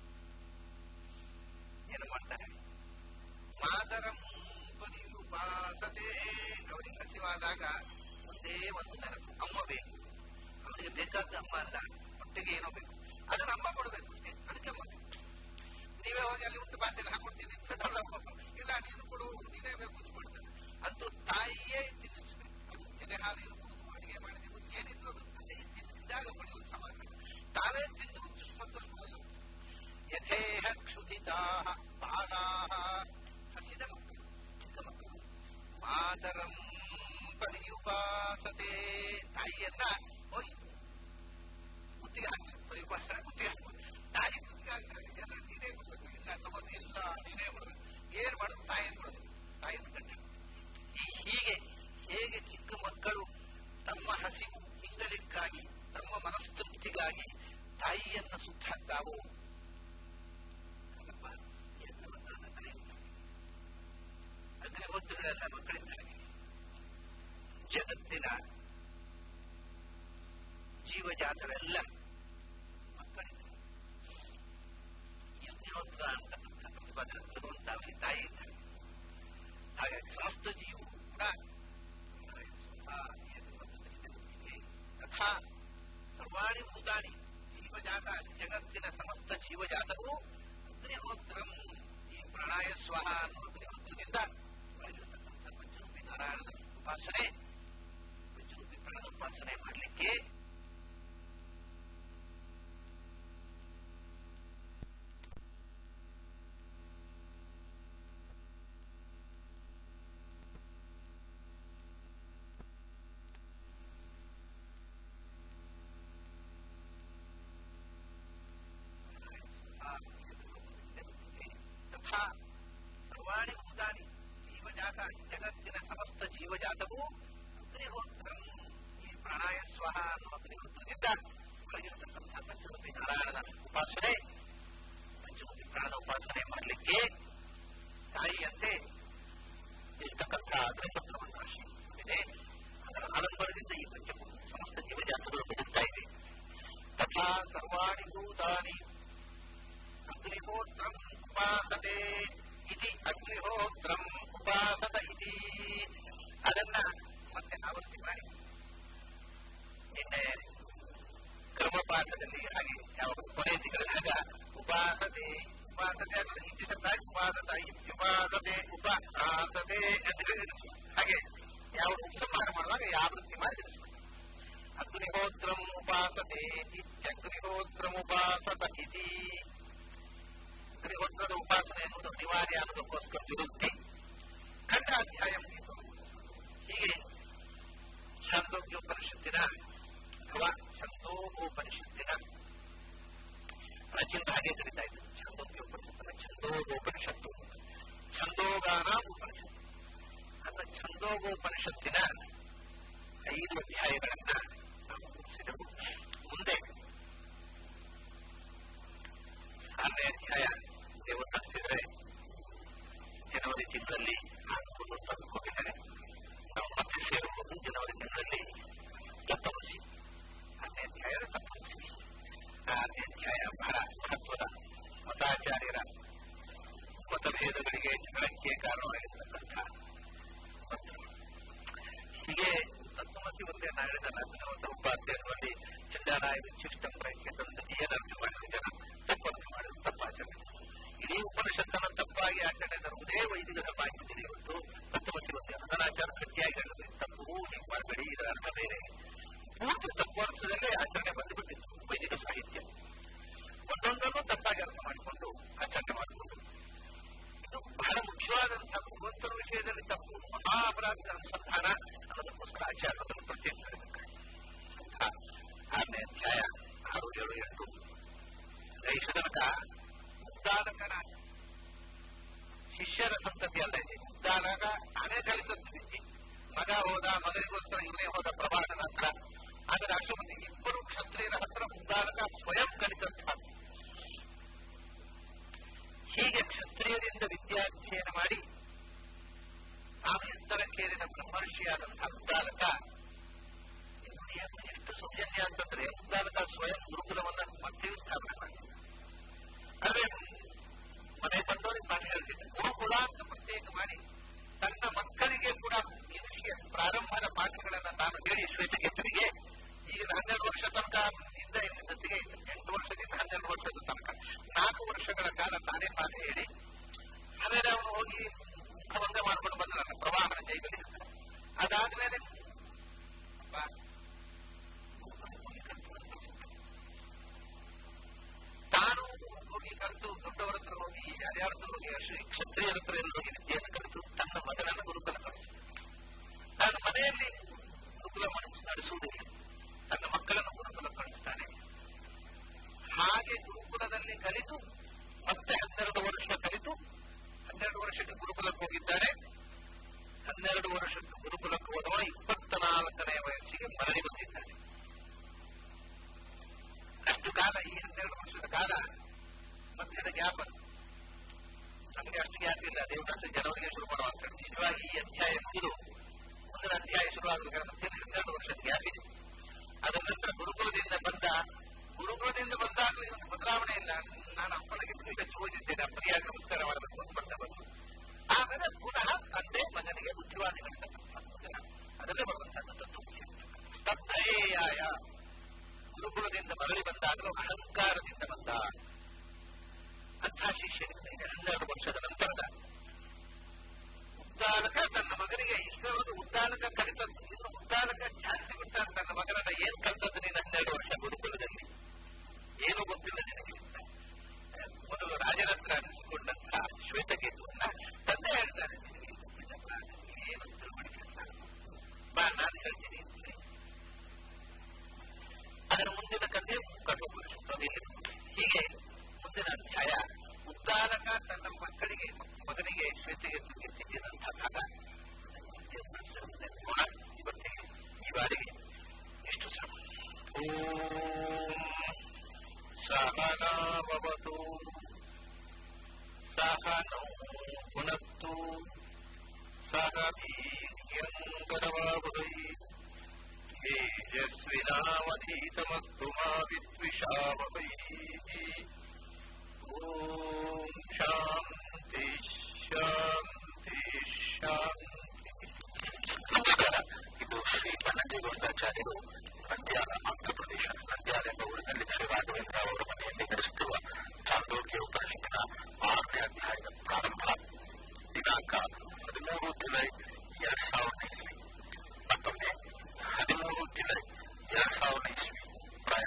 Speaker 1: ಏನು ಮಾಡ್ತಾರೆ ಮಾತರಂ ಪರಿಯುಪಾಸತೆ ಅವರಿಗೆ ಹಸಿವಾದಾಗ ಒಂದೇ ಒಂದು ನೆನಪು ಅಮ್ಮ ಬೇಕು ಅವರಿಗೆ ಬೇಕಾದ ಅಮ್ಮ ಅಲ್ಲ ಹೊಟ್ಟೆಗೆ ಏನೋ ಬೇಕು ಅದನ್ನ ಅಮ್ಮ ಕೊಡಬೇಕು ಅದಕ್ಕೆ ಅಮ್ಮ ನೀವೇ ಹೋಗಿ ಅಲ್ಲಿ ಉಂಟು ಬಾತಿನ ಹಾಕೊಡ್ತೀನಿ ಇಲ್ಲ ನೀನು ಕೊಡು ನೀನೇ ಬೇಕು ಅಂತ ಕೊಡ್ತಾರೆ ಅಂತೂ ತಾಯಿಯೇ ತಿನ್ನಿಸ್ಬೇಕು ಅದು ಎದೆ ಹಾಲು ಇರ್ಬೋದು ಅಡಿಗೆ ಮಾಡಿದ್ರು ಏನಿದ್ರು ಅದು ಅದೇ ತಿನ್ನಿಸಿದಾಗ ಪಡೆಯುವುದು ಸಮಾನ ತಾವೇ ತಿಂದು ಸಂತೋಷ ಯಥೇಹ ಕ್ಷುಧಿತಾ ಬಾಲಾಹ ಹಸಿದ ಮಕ್ಕಳು ಚಿಕ್ಕ ಮಕ್ಕಳು ಮಾತರಂ ಪರಿಯುಪಾಸತೆ ತಾಯಿಯನ್ನ ಹೋಗಿ ಮುತ್ತಿಗೆ ಹಾಕ್ತಾರೆ ಪರಿಪಾಲನೆ ಮುತ್ತಿಗೆ ಹಾಕ್ತಾರೆ ತಾಯಿ ಮುತ್ತಿಗೆ ಹಾಕ್ತಾರೆ ಎಲ್ಲ ನೀನೇ ಕೊಡಬೇಕು ಇಲ್ಲ ತಗೋದು ಇಲ್ಲ ನೀನೇ ಕೊಡಬೇಕು ಏನ್ ಮಾಡೋದು ತಾಯಿ ಕೊಡೋದು ತಾಯಿ ಕಂಡು ಹೀಗೆ ಹೇಗೆ ಚಿಕ್ಕ ಮಕ್ಕಳು ತಮ್ಮ ಹಸಿವು ಹಿಂಗಲಿಕ್ಕಾಗಿ ತಮ್ಮ ಮನಸ್ತೃಪ್ತಿಗಾಗಿ ತಾಯಿಯನ್ನ ಸುತ್ತಾಕ್ತಾವೋ ಅಗ್ನಿಹೋತ್ರಗಳೆಲ್ಲ ಮಕ್ಕಳಿದ್ದಾರೆ ಜಗತ್ತಿನ ಜೀವಜಾತವೆಲ್ಲ ಮಕ್ಕಳಿದ್ದಾರೆ ಅಗ್ನಿಹೋತ್ರ ಅಂತಕ್ಕಂಥ ಪ್ರತಿಪಾದನೆ ಭಗವಂತ ಅವರಿಗೆ ತಾಯಿ ಇದ್ದಾರೆ ಹಾಗಾಗಿ ಸಮಸ್ತ ಜೀವು ಕೂಡ ತಥಾ ಸರ್ವಾಣಿ ಭೂತಾನಿ ಜೀವಜಾತ ಜಗತ್ತಿನ ಸಮಸ್ತ ಜೀವಜಾತವು ಅಗ್ನಿಹೋತ್ರಂ ಈ ಪ್ರಾಣಾಯ ಸ್ವಹ ಅನ್ನುವ ಅಗ್ನಿಹೋತ್ರದಿಂದ ಒಳಗಿರತಕ್ಕಂಥ ಪಂಚರೂಪಿ ನಾರಾಯಣನ ಉಪಾಸನೆ ಪಂಚರೂಪಿ ಪ್ರಾಣ ಉಪಾಸನೆ ಮಾಡಲಿಕ್ಕೆ ತಥಾ ಸರ್ವಾಣಿ ಭೂತಾನಿ ಜೀವಜಾತ ಜಗತ್ತಿನ ಸಮಸ್ತ ಜೀವಜಾತವು ಅಗ್ನಿಹೋತ್ರಂ ಈ ಪ್ರಾಣಾಯ ಸ್ವಹ ಅನ್ನುವ ಅಗ್ನಿಹೋತ್ರದಿಂದ ಒಳಗಿರತಕ್ಕಂಥ ಪಂಚಮುಖಿ ನಾರಾಯಣನ ಉಪಾಸನೆ ಪಂಚಮುಖಿ ಪ್ರಾಣ ಉಪಾಸನೆ ಮಾಡಲಿಕ್ಕೆ ತಾಯಿಯಂತೆ ಇರ್ತಕ್ಕಂಥ ಅಗ್ನಿಹೋತ್ರವನ್ನು ಆಶ್ರಯಿಸುತ್ತಿದೆ ಅದರ ಆಲಂಬರದಿಂದ ಈ ಪಂಚಮುಖಿ ಸಮಸ್ತ ಜೀವಜಾತಗಳು ಬದುಕ್ತಾ ಇವೆ ತಥಾ ಸರ್ವಾಣಿ ಭೂತಾನಿ ಅಗ್ನಿಹೋತ್ರಂ ಉಪಾಸತೆ ಇತಿ ಅಗ್ನಿಹೋತ್ರಂ ಉಪಾಸತ ಇತಿ ಅದನ್ನ ಮತ್ತೆ ಆವೃತ್ತಿ ಮಾಡಿ ನಿನ್ನೆ ಕ್ರಮಪಾಠದಲ್ಲಿ ಹಾಗೆ ಯಾವ ಕೊನೆ ತಿಂಗಳಾಗ ಉಪಾಸತೆ ಉಪಾಸತೆ ಅನ್ನೋದು ಹಿಂದಿ ಶಬ್ದ ಉಪಾಸತ ಇತ್ಯುಪಾಸತೆ ಉಪಾಸತೆ ಅಂತ ಹೇಳಿದ್ರು ಹಾಗೆ ಯಾವ ಉಪಸಂಹಾರ ಮಾಡುವಾಗ ಯಾವ ವೃತ್ತಿ ಮಾಡಿ ಅಗ್ನಿಹೋತ್ರಂ ಉಪ ಉಪಾಸತೆ ಇತ್ಯಗ್ನಿಹೋತ್ರಮುಪಾಸತ ಇತಿ ಅಗ್ನಿಹೋತ್ರದ ಉಪಾಸನೆ ಎನ್ನುವುದು ಅನಿವಾರ್ಯ ಅನ್ನೋದಕ್ಕೋಸ್ಕರ ವಿರುದ್ಧಿ ಖಂಡಾಧ್ಯಾಯ ಮುಗಿತು ಹೀಗೆ ಛಾಂದೋಗ್ಯೋಪನಿಷತ್ತಿನ ಅಥವಾ ಛಂದೋಗೋಪನಿಷತ್ತಿನ ಪ್ರಾಚೀನ ಹಾಗೆ ಕರೀತಾ ಇದ್ರು ಛಂದೋಗ್ಯೋಪನಿಷತ್ತಿನ ಛಂದೋಗೋಪನಿಷತ್ತು ಛಂದೋಗಾನ ಉಪನಿಷತ್ತು ಅಂತ ಛಂದೋಗೋಪನಿಷತ್ತಿನ ಐದು ಅಧ್ಯಾಯಗಳನ್ನ ನಾವು ಮುಗಿಸಿದೆವು ಮುಂದೆ ಆರನೇ ಅಧ್ಯಾಯ ದೇವರು ನಡೆಸಿದ್ರೆ ಜನವರಿ ತಿಂಗಳಲ್ಲಿ ಹಾಕುವುದು ತಂದುಕೊಂಡಿದ್ದಾರೆ ನಾವು ಮತ್ತೆ ಸೇರುವುದು ಜನವರಿ ತಿಂಗಳಲ್ಲಿ ತತ್ವಮಸಿ ಆರನೇ ಅಧ್ಯಾಯದ ತತ್ವಮಸಿ ಆರನೇ ಅಧ್ಯಾಯ ಬಹಳ ಮಹತ್ವದ ಮತಾಚಾರ್ಯರ ಮತಭೇದಗಳಿಗೆ ಜಗಳಕ್ಕೆ ಕಾರಣವಾಗಿರ್ತಕ್ಕಂಥ ಮಂತ್ರ ಹೀಗೆ ತತ್ವಮಸಿ ಒಂದೇ ನಾ ಹೇಳಿದಲ್ಲ ಹದಿನವತ್ತ ಉಪಾಧ್ಯಾಯರಲ್ಲಿ ಚಂಡಾರಾಯ ವಿಶಿಷ್ಟಂ ಪ್ರಯತ್ನ ತಂದು ಏನರ್ಥ ಮಾಡಿದ ಜನ ತಪ್ಪರ್ಥ ಮಾಡಿದ ತಪ್ಪಾಚರಣೆ ಇಡೀ ಉಪನಿಷತ್ತನ್ನು ತಪ್ಪಾಗಿ ಆಚರಣೆ ತರುವುದೇ ವೈದಿಕ ಧರ್ಮಾಗಿದೆ ಇವತ್ತು ತತ್ವಮಸಿ ಒಂದೇ ಅದನಾಚಾರ ಗಟ್ಟಿಯಾಗಿ ಹೇಳಿದ್ರೆ ತಪ್ಪು ನೀವು ಮಾಡಬೇಡಿ ಇದರ ಅರ್ಥ ಬೇರೆ ಪೂರ್ತಿ ತಪ್ಪರ್ಥದಲ್ಲೇ ಆಚರಣೆ ಬಂದುಬಿಟ್ಟಿತ್ತು ವೈದಿಕ ಸಾಹಿತ್ಯ ಒಂದೊಂದನ್ನು ತಪ್ಪಾಗಿ ಅರ್ಥ ಮಾಡಿಕೊಂಡು ಆಚರಣೆ ಮಾಡಿಕೊಂಡು ಇದು ಬಹಳ ಮುಖ್ಯವಾದಂತಹ ಭಗವಂತನ ವಿಷಯದಲ್ಲಿ ತಪ್ಪು ಮಹಾ ಅಪರಾಧದ ಅನುಸಂಧಾನ ಅನ್ನೋದಕ್ಕೋಸ್ಕರ ಆಚಾರ್ಯರನ್ನು ಪ್ರತ್ಯೇಕ ಆರನೇ ಅಧ್ಯಾಯ ಆರು ಏಳು ಎಂಟು ಗೈಷದನಕ ಉದ್ದಾಲಕನ ಶಿಷ್ಯರ ಸಂತತಿ ಅಲ್ಲ ಇದೆ ಉದ್ದಾಲಕ ತಾನೇ ಕಲಿತದ್ದು ವಿದ್ಯೆ ಮಗ ಹೋದ ಮಗನಿಗೋಸ್ಕರ ಇವನೇ ಹೋದ ಪ್ರಭಾಕರ ಹತ್ರ ಆದರೆ ಅಶ್ವಪತಿ ಇಬ್ಬರು ಕ್ಷತ್ರಿಯರ ಹತ್ರ ಉದ್ದಾಲಕ ಸ್ವಯಂ ಕಲಿತಂತಹ ಹೀಗೆ ಕ್ಷತ್ರಿಯರಿಂದ ವಿದ್ಯಾಧ್ಯಯನ ಮಾಡಿ ತಾನು ಎತ್ತರಕ್ಕೇರಿದ ಬ್ರಹ್ಮರ್ಷಿಯಾದಂತಹ ಉದ್ದಾಲಕ ಎಷ್ಟು ಸೌಜನ್ಯ ಅಂತಂದ್ರೆ ಉದ್ದಾಲಕ ಸ್ವಯಂ ಗುರುಕುಲವನ್ನ ಮತ್ತೆಯೂ ಸ್ಥಾಪನೆ ಮಾಡಿ ಅದೇ ಮನೆ ಬಂದವರಿಗೆ ಪಾಠ ಹೇಳ್ತಿದ್ದೆ ಗುರುಕುಲ ಅಂತ ಪ್ರತ್ಯೇಕ ಮಾಡಿ ತನ್ನ ಮಕ್ಕಳಿಗೆ ಕೂಡ ಈ ವಿಷಯ ಪ್ರಾರಂಭದ ಪಾಠಗಳನ್ನ ತಾನು ಹೇಳಿ ಶ್ವೇತಕೇತರಿಗೆ ಈಗ ಹನ್ನೆರಡು ವರ್ಷ ತನಕ ಇಂದ ಇನ್ನೊಂದಿಗೆ ಎಂಟು ವರ್ಷದಿಂದ ಹನ್ನೆರಡು ವರ್ಷದ ತನಕ ನಾಲ್ಕು ವರ್ಷಗಳ ಕಾಲ ತಾನೇ ಪಾಠ ಹೇಳಿ ಆಮೇಲೆ ಅವನು ಹೋಗಿ ಮುಖಭಂಗ ಮಾಡ್ಕೊಂಡು ಬಂದ ಪ್ರವಾಹನ ಜೈಗಲಿ ಅದಾದ್ಮೇಲೆ ತಾನು ಹೋಗಿ ಕಲಿತು ದೊಡ್ಡವರ ಹತ್ರ ಹೋಗಿ ಯಾರ್ಯಾರ ಹತ್ರ ಹೋಗಿ ಶ್ರೀ ಕ್ಷತ್ರಿಯರ ಹತ್ರ ಎಲ್ಲ ಹೋಗಿ ವಿದ್ಯೆಯನ್ನು ಕಲಿತು ತನ್ನ ಮಗನನ್ನು ಗುರುಕುಲ ಕಳಿಸಿ ತಾನು ಮನೆಯಲ್ಲಿ ಗುರುಕುಲ ಮನಸ್ಸು ನಡೆಸುವುದಿಲ್ಲ ತನ್ನ ಮಕ್ಕಳನ್ನು ಗುರುಕುಲ ಕಳಿಸ್ತಾನೆ ಹಾಗೆ ಗುರುಕುಲದಲ್ಲಿ ಕಲಿತು ಮತ್ತೆ ಹನ್ನೆರಡು ವರ್ಷ ಕಲಿತು ಹನ್ನೆರಡು ವರ್ಷಕ್ಕೆ ಗುರುಕುಲಕ್ಕೆ ಹೋಗಿದ್ದಾನೆ ಹನ್ನೆರಡು ವರ್ಷಕ್ಕೆ ಗುರುಕುಲಕ್ಕೆ ಹೋದವ ಇಪ್ಪತ್ತ ನಾಲ್ಕನೆಯ ವಯಸ್ಸಿಗೆ ಮರಳಿ ಬಂದಿದ್ದಾನೆ ಅಷ್ಟು ಕಾಲ ಈ ಹನ್ನೆರಡು ವರ್ಷದ ಕಾಲ ಮಧ್ಯದ ಗ್ಯಾಪ್ ನಮಗೆ ಅಷ್ಟು ಗ್ಯಾಪ್ ಇಲ್ಲ ದೇವರಾತ್ರಿ ಜನವರಿಗೆ ಶುರು ಮಾಡುವ ಅಂತ ನಿಜವಾಗಿ ಈ ಅಧ್ಯಾಯ ಮುಗಿದು ಮುಂದಿನ ಅಧ್ಯಾಯ ಶುರುವಾಗಬೇಕಾದ್ರೆ ಮಧ್ಯದಲ್ಲಿ ಹನ್ನೆರಡು ವರ್ಷದ ಗ್ಯಾಪ್ ಇದೆ ಅದರ ನಂತರ ಗುರುಕುಲದಿಂದ ಬಂದ ಗುರುಕುಲದಿಂದ ಬಂದಾಗಲೂ ಇದೊಂದು ಬದಲಾವಣೆ ಇಲ್ಲ ನಾನು ಅಪ್ಪನಿಗೆ ಹೆಚ್ಚು ಓದಿದ್ದೇನೆ ಅಪ್ಪನಿಗೆ ನಮಸ್ಕಾರ ಮಾಡಬೇಕು ಅಂತ ಬಂದ ಬಂದು ಆಮೇಲೆ ಪುನಃ ತಂದೆ ಮಗನಿಗೆ ಬುದ್ಧಿವಾದಿಗಳಿಂದ ಅದಲ್ಲೇ ಬರುವಂತಹದ್ದು ತತ್ವ ಸ್ತಬ್ಧೇಯಾಯ ಗುರುಕುಲದಿಂದ ಮರಳಿ ಬಂದಾಗಲೂ ಅಹಂಕಾರದಿಂದ ಬಂದ ಅಂಥ ಶಿಷ್ಯನಿಂದ ಈಗ ಹನ್ನೆರಡು ವರ್ಷದ ನಂತರದ ಉದ್ದಾಲಕ ತನ್ನ ಮಗನಿಗೆ ಇಷ್ಟವಾದ ಉದ್ದಾಲಕ ಕಲಿತದ್ದು ಇನ್ನು ಉದ್ದಾಲಕ ಜಾಸ್ತಿ ಬಿಟ್ಟಾಗ ತನ್ನ ಮಗನನ್ನ ಏನ್ ಕಲಿತದ್ದು ನೀನು ಹನ್ನೆರಡು ವರ್ಷ ಗುರುಕುಲದಲ್ಲಿ ಏನು ಗೊತ್ತಿಲ್ಲ ನಿನಗೆ ಮೊದಲು ರಾಜನ ಹತ್ರ ಅನಿಸಿಕೊಂಡಂತಹ ಶ್ವೇತಕೇತುವನ್ನ ತಂದೆ ಹೇಳ್ತಾರೆ ಏನು ತಿಳುವಳಿಕೆ ಸಾಕು ಬಾ ನಾನು ಹೇಳ್ತೀನಿ ಅಂತೆ ಅದರ ಮುಂದಿನ ಕಥೆ ಕಠೋಪನಿಷತ್ತು ಹೀಗೆ ಮುಂದಿನ ಅಧ್ಯಾಯ ಉದ್ದಾಲಕ ತನ್ನ ಮಕ್ಕಳಿಗೆ ಮಗನಿಗೆ ಶ್ವೇತೆಗೆ ತಿದ್ದಿದಂತಹ ಭಾಗ ಇವತ್ತಿಗೆ ಈ ಬಾರಿಗೆ ಎಷ್ಟು ಶ್ರಮ ಓಂ ಸಹನಾವತು ಸಹನೌ ಪುನತ್ತು ಸಹ ವೀರ್ಯಂಗರವಾವಹೈ ತೇಜಸ್ವಿನಾವಧೀತಮಸ್ತು ಮಾ ವಿದ್ವಿಷಾವಹೈ ಓಂ ಶಾಂತಿ ಶಾಂತಿ ಶಾಂತಿ
Speaker 2: ನಮಸ್ಕಾರ ಇದು ಶ್ರೀ ಬನ್ನಂಜೇಗೌಡಾಚಾರ್ಯರು ನಂದ್ಯಾಲ ಆಂಧ್ರ ಪ್ರದೇಶ ನಂದ್ಯಾಲ ಎಂಬ ಊರಿನಲ್ಲಿ ಶ್ರೀ ರಾಘವೇಂದ್ರ ಅವರ ಮನೆಯಲ್ಲಿ ನಡೆಸುತ್ತಿರುವ ಚಾಂದೋಗ್ಯ ಉಪನಿಷತ್ತಿನ ಆರನೇ ಅಧ್ಯಾಯದ ಪ್ರಾರಂಭ ದಿನಾಂಕ ಹದಿಮೂರು ಜುಲೈ ಎರಡ್ ಸಾವಿರದ ಇಸ್ವಿ ಮತ್ತೊಮ್ಮೆ ಹದಿಮೂರು ಜುಲೈ ಎರಡ್ ಸಾವಿರದ ಇಸ್ವಿ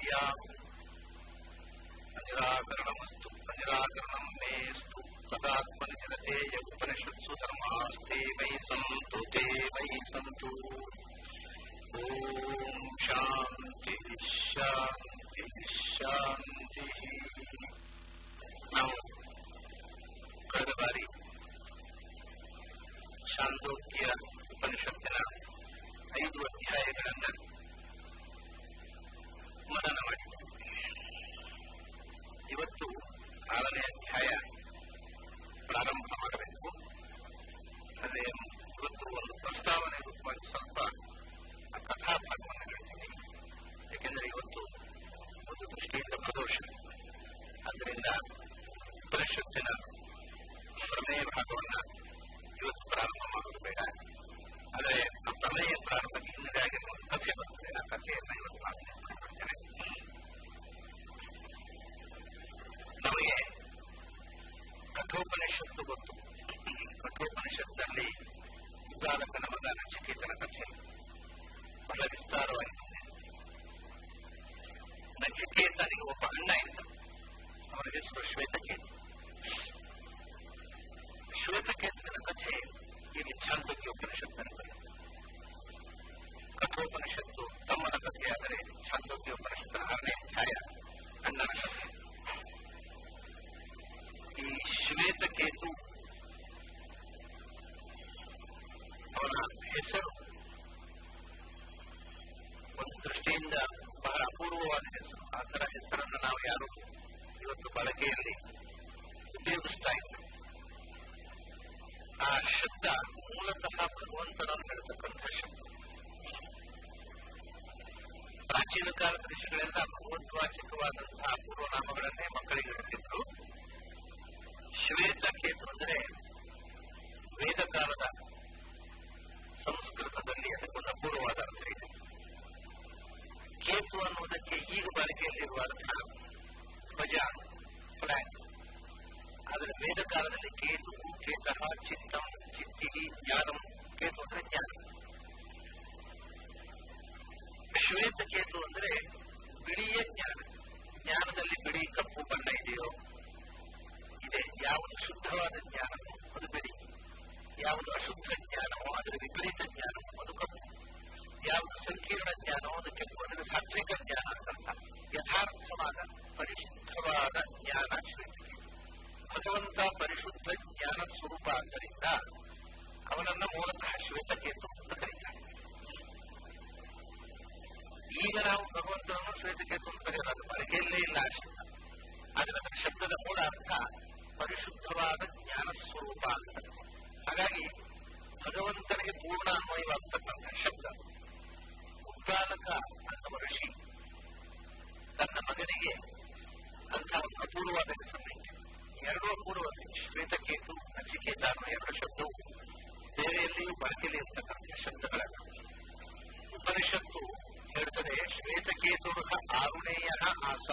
Speaker 1: ವಿದ್ಯಾ ಅನಿರಾಕರಣಮಸ್ತು ಅನಿರಾಕರಣಂ ಮೇಸ್ತು ತದಾತ್ಮನಿಚಿರತೆ ಉಪನಿಷತ್ಸು ಧರ್ಮಾಸ್ತೆ ಮೈ ಸಂತು ತೇ ಮೈ ಸಂತು ಓಂ ಶಾಂತಿ ಶಾಂತಿ ಶಾಂತಿ ನಾವು ಕಳೆದ ಬಾರಿ ಶಾಂತೋಕ್ಯ ಉಪನಿಷತ್ತಿನ ಐದು ಅಧ್ಯಾಯಗಳನ್ನು ಮನನ ಮಾಡಿದ್ದೇವೆ ಇವತ್ತು ಆರನೇ ಅಧ್ಯಾಯ ಪ್ರಾರಂಭ ಮಾಡಬೇಕು ಅದೇ ಇವತ್ತು ಒಂದು ಪ್ರಸ್ತಾವನೆ ರೂಪವಾಗಿ ಸ್ವಲ್ಪ ಆ ಕಥಾಭಾಗವನ್ನು ಹೇಳ್ತೀನಿ ಯಾಕೆಂದರೆ ಇವತ್ತು ಒಂದು ದೃಷ್ಟಿಯಿಂದ ಪ್ರದೋಷ ಆದ್ದರಿಂದ ಉಪನಿಷತ್ತಿನ ಪ್ರಮೇಯ ಭಾಗವನ್ನ ಇವತ್ತು ಪ್ರಾರಂಭ ಮಾಡೋದು ಬೇಡ ಆದರೆ ಆ ಪ್ರಮೇಯ ಪ್ರಾರಂಭಕ್ಕೆ ಹಿನ್ನೆಲೆ ಆಗಿರುವ ಒಂದು ಕಥೆ ಬರ್ತದೆ ಆ ಕಥೆಯನ್ನ ಇವತ್ತು ನಾನು ನೆನಪು ಮಾಡ್ತೇನೆ ನಮಗೆ ಕಠೋಪನಿಷತ್ತು ಗೊತ್ತು ಕಠೋಪನಿಷತ್ನಲ್ಲಿ ಉದಾಲಕನ ಮಗ ನಚಿಕೇತನ ಕಥೆ ಬಹಳ ವಿಸ್ತಾರವಾಗಿದೆ ನಚಿಕೇತನಿಗೆ ಒಬ್ಬ ಅಣ್ಣ ಇದ್ದ ಅವನ ಹೆಸರು ಶ್ವೇತಕೇತು ಶ್ವೇತಕೇತನ ಕಥೆ ಇಲ್ಲಿ ಛಾಂದೋಗ್ಯ ಉಪನಿಷತ್ತಿನಲ್ಲಿ ಬರುತ್ತೆ ಕಠೋಪನಿಷತ್ತು ತಮ್ಮನ ಕಥೆಯಾದರೆ ಛಾಂದೋಗ್ಯ ಉಪನಿಷತ್ತಿನ ಆರನೇ ಅಧ್ಯಾಯ ಅಣ್ಣನ ಕಥೆ ಈ ಶ್ವೇತಕೇತು ಅವನ ಹೆಸರು ಒಂದು ದೃಷ್ಟಿಯಿಂದ ಬಹಳ ಅಪೂರ್ವವಾದ ಹೆಸರು ಆ ತರ ಹೆಸರನ್ನು ನಾವು ಯಾರು ಇವತ್ತು ಬಳಕೆಯಲ್ಲಿ ಉಪಯೋಗಿಸ್ತಾ ಇಲ್ಲ ಆ ಶಬ್ದ ಮೂಲತಃ ಭಗವಂತನನ್ನು ಹೇಳ್ತಕ್ಕಂಥ ಶಬ್ದ ಪ್ರಾಚೀನ ಕಾಲದ ಋಷಿಗಳೆಲ್ಲ ಭಗವದ್ವಾಚಕವಾದಂತಹ ಪೂರ್ವನಾಮಗಳನ್ನೇ ಮಕ್ಕಳಿಗೆ ಹೇಳ್ತಿದ್ರು ಶ್ವೇತಕೇತು ಅಂದರೆ ವೇದ ಕಾಲದ ಸಂಸ್ಕೃತದಲ್ಲಿ ಅದಕ್ಕೊಂದು ಅಪೂರ್ವವಾದ ಅರ್ಥ ಇದೆ ಕೇತು ಅನ್ನುವುದಕ್ಕೆ ಈಗ ಬಳಕೆಯಲ್ಲಿರುವ ಅರ್ಥ ಧ್ವಜ ಫ್ಲಾಗ್ ಆದರೆ ವೇದ ಕಾಲದಲ್ಲಿ ಕೇತು ಕೇತಃ ಚಿತ್ತಂ ಚಿತ್ತಿ ಜ್ಞಾನಂ ಕೇತು ಅಂದ್ರೆ ಜ್ಞಾನ ಶ್ವೇತಕೇತು ಅಂದ್ರೆ ಬಿಳಿಯ ಜ್ಞಾನ ಜ್ಞಾನದಲ್ಲಿ ಬಿಳಿ ಕಪ್ಪು ಬಣ್ಣ ಇದೆಯೋ ಇದೆ ಯಾವುದು ಶುದ್ಧವಾದ ಜ್ಞಾನವೋ ಅದು ಬಿಳಿ ಯಾವುದು ಅಶುದ್ಧ ಜ್ಞಾನವೋ ಅದರ ವಿಪರೀತ ಜ್ಞಾನವೋ ಅದು ಕಪ್ಪು ಯಾವುದು ಸಂಕೀರ್ಣ ಜ್ಞಾನವೋ ಅದು ಕೆಂಪು ಅದರ ಸಾತ್ವಿಕ ಜ್ಞಾನ ಅಂತ ಯಥಾರ್ಥವಾದ ಪರಿಶುದ್ಧವಾದ ಜ್ಞಾನ ಶ್ವೇತಕೇತು ಭಗವಂತ ಪರಿಶುದ್ಧ ಜ್ಞಾನ ಸ್ವರೂಪ ಆದ್ದರಿಂದ ಅವನನ್ನ ಮೂಲತಃ ಶ್ವೇತಕೇತು ಅಂತ ಕರೀತಾರೆ ಈಗ ನಾವು ಭಗವಂತನನ್ನು ಶ್ವೇತಕೇತು ಅಂತ ಕರೆಯೋದು ಬಳಕೆಯಲ್ಲೇ ಇಲ್ಲ ಆ ಶಬ್ದ ಆದರೆ ಅದರ ಶಬ್ದದ ಮೂಲ ಅರ್ಥ ಪರಿಶುದ್ಧವಾದ ಜ್ಞಾನ ಸ್ವರೂಪ ಅಂತ ಹಾಗಾಗಿ ಭಗವಂತನಿಗೆ ಪೂರ್ಣ ಅನ್ವಯವಾಗತಕ್ಕಂಥ ಶಬ್ದ ಉದ್ದಾಲಕ ಅನ್ನುವ ಋಷಿ ತನ್ನ ಮಗನಿಗೆ ಅಂತ ಒಂದು ಅಪೂರ್ವವಾದ ಹೆಸರನ್ನು ಎರಡೂ ಅಪೂರ್ವ ಶ್ವೇತಕೇತು ನಚಿಕೇತ ಅನ್ನೋ ಎರಡು ಶಬ್ದವು ಬೇರೆಯಲ್ಲಿಯೂ ಬಳಕೆಯಲ್ಲಿ ಇರ್ತಕ್ಕಂಥ ಶಬ್ದಗಳಲ್ಲ ಉಪನಿಷತ್ತು ಹೇಳ್ತದೆ ಶ್ವೇತಕೇತು ಆರುಣೇಯ ಆಸ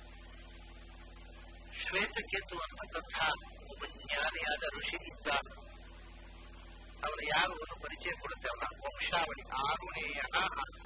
Speaker 1: ಶ್ವೇತಕೇತು ಅನ್ನತಕ್ಕಂಥ ಒಬ್ಬ ಜ್ಞಾನಿಯಾದ ಋಷಿ ಇದ್ದ ಅವನು ಯಾರು ಅವನು ಪರಿಚಯ ಕೊಡುತ್ತೆ ಅವನ ವಂಶಾವಳಿ ಆರುಣೇಯ ಆಸ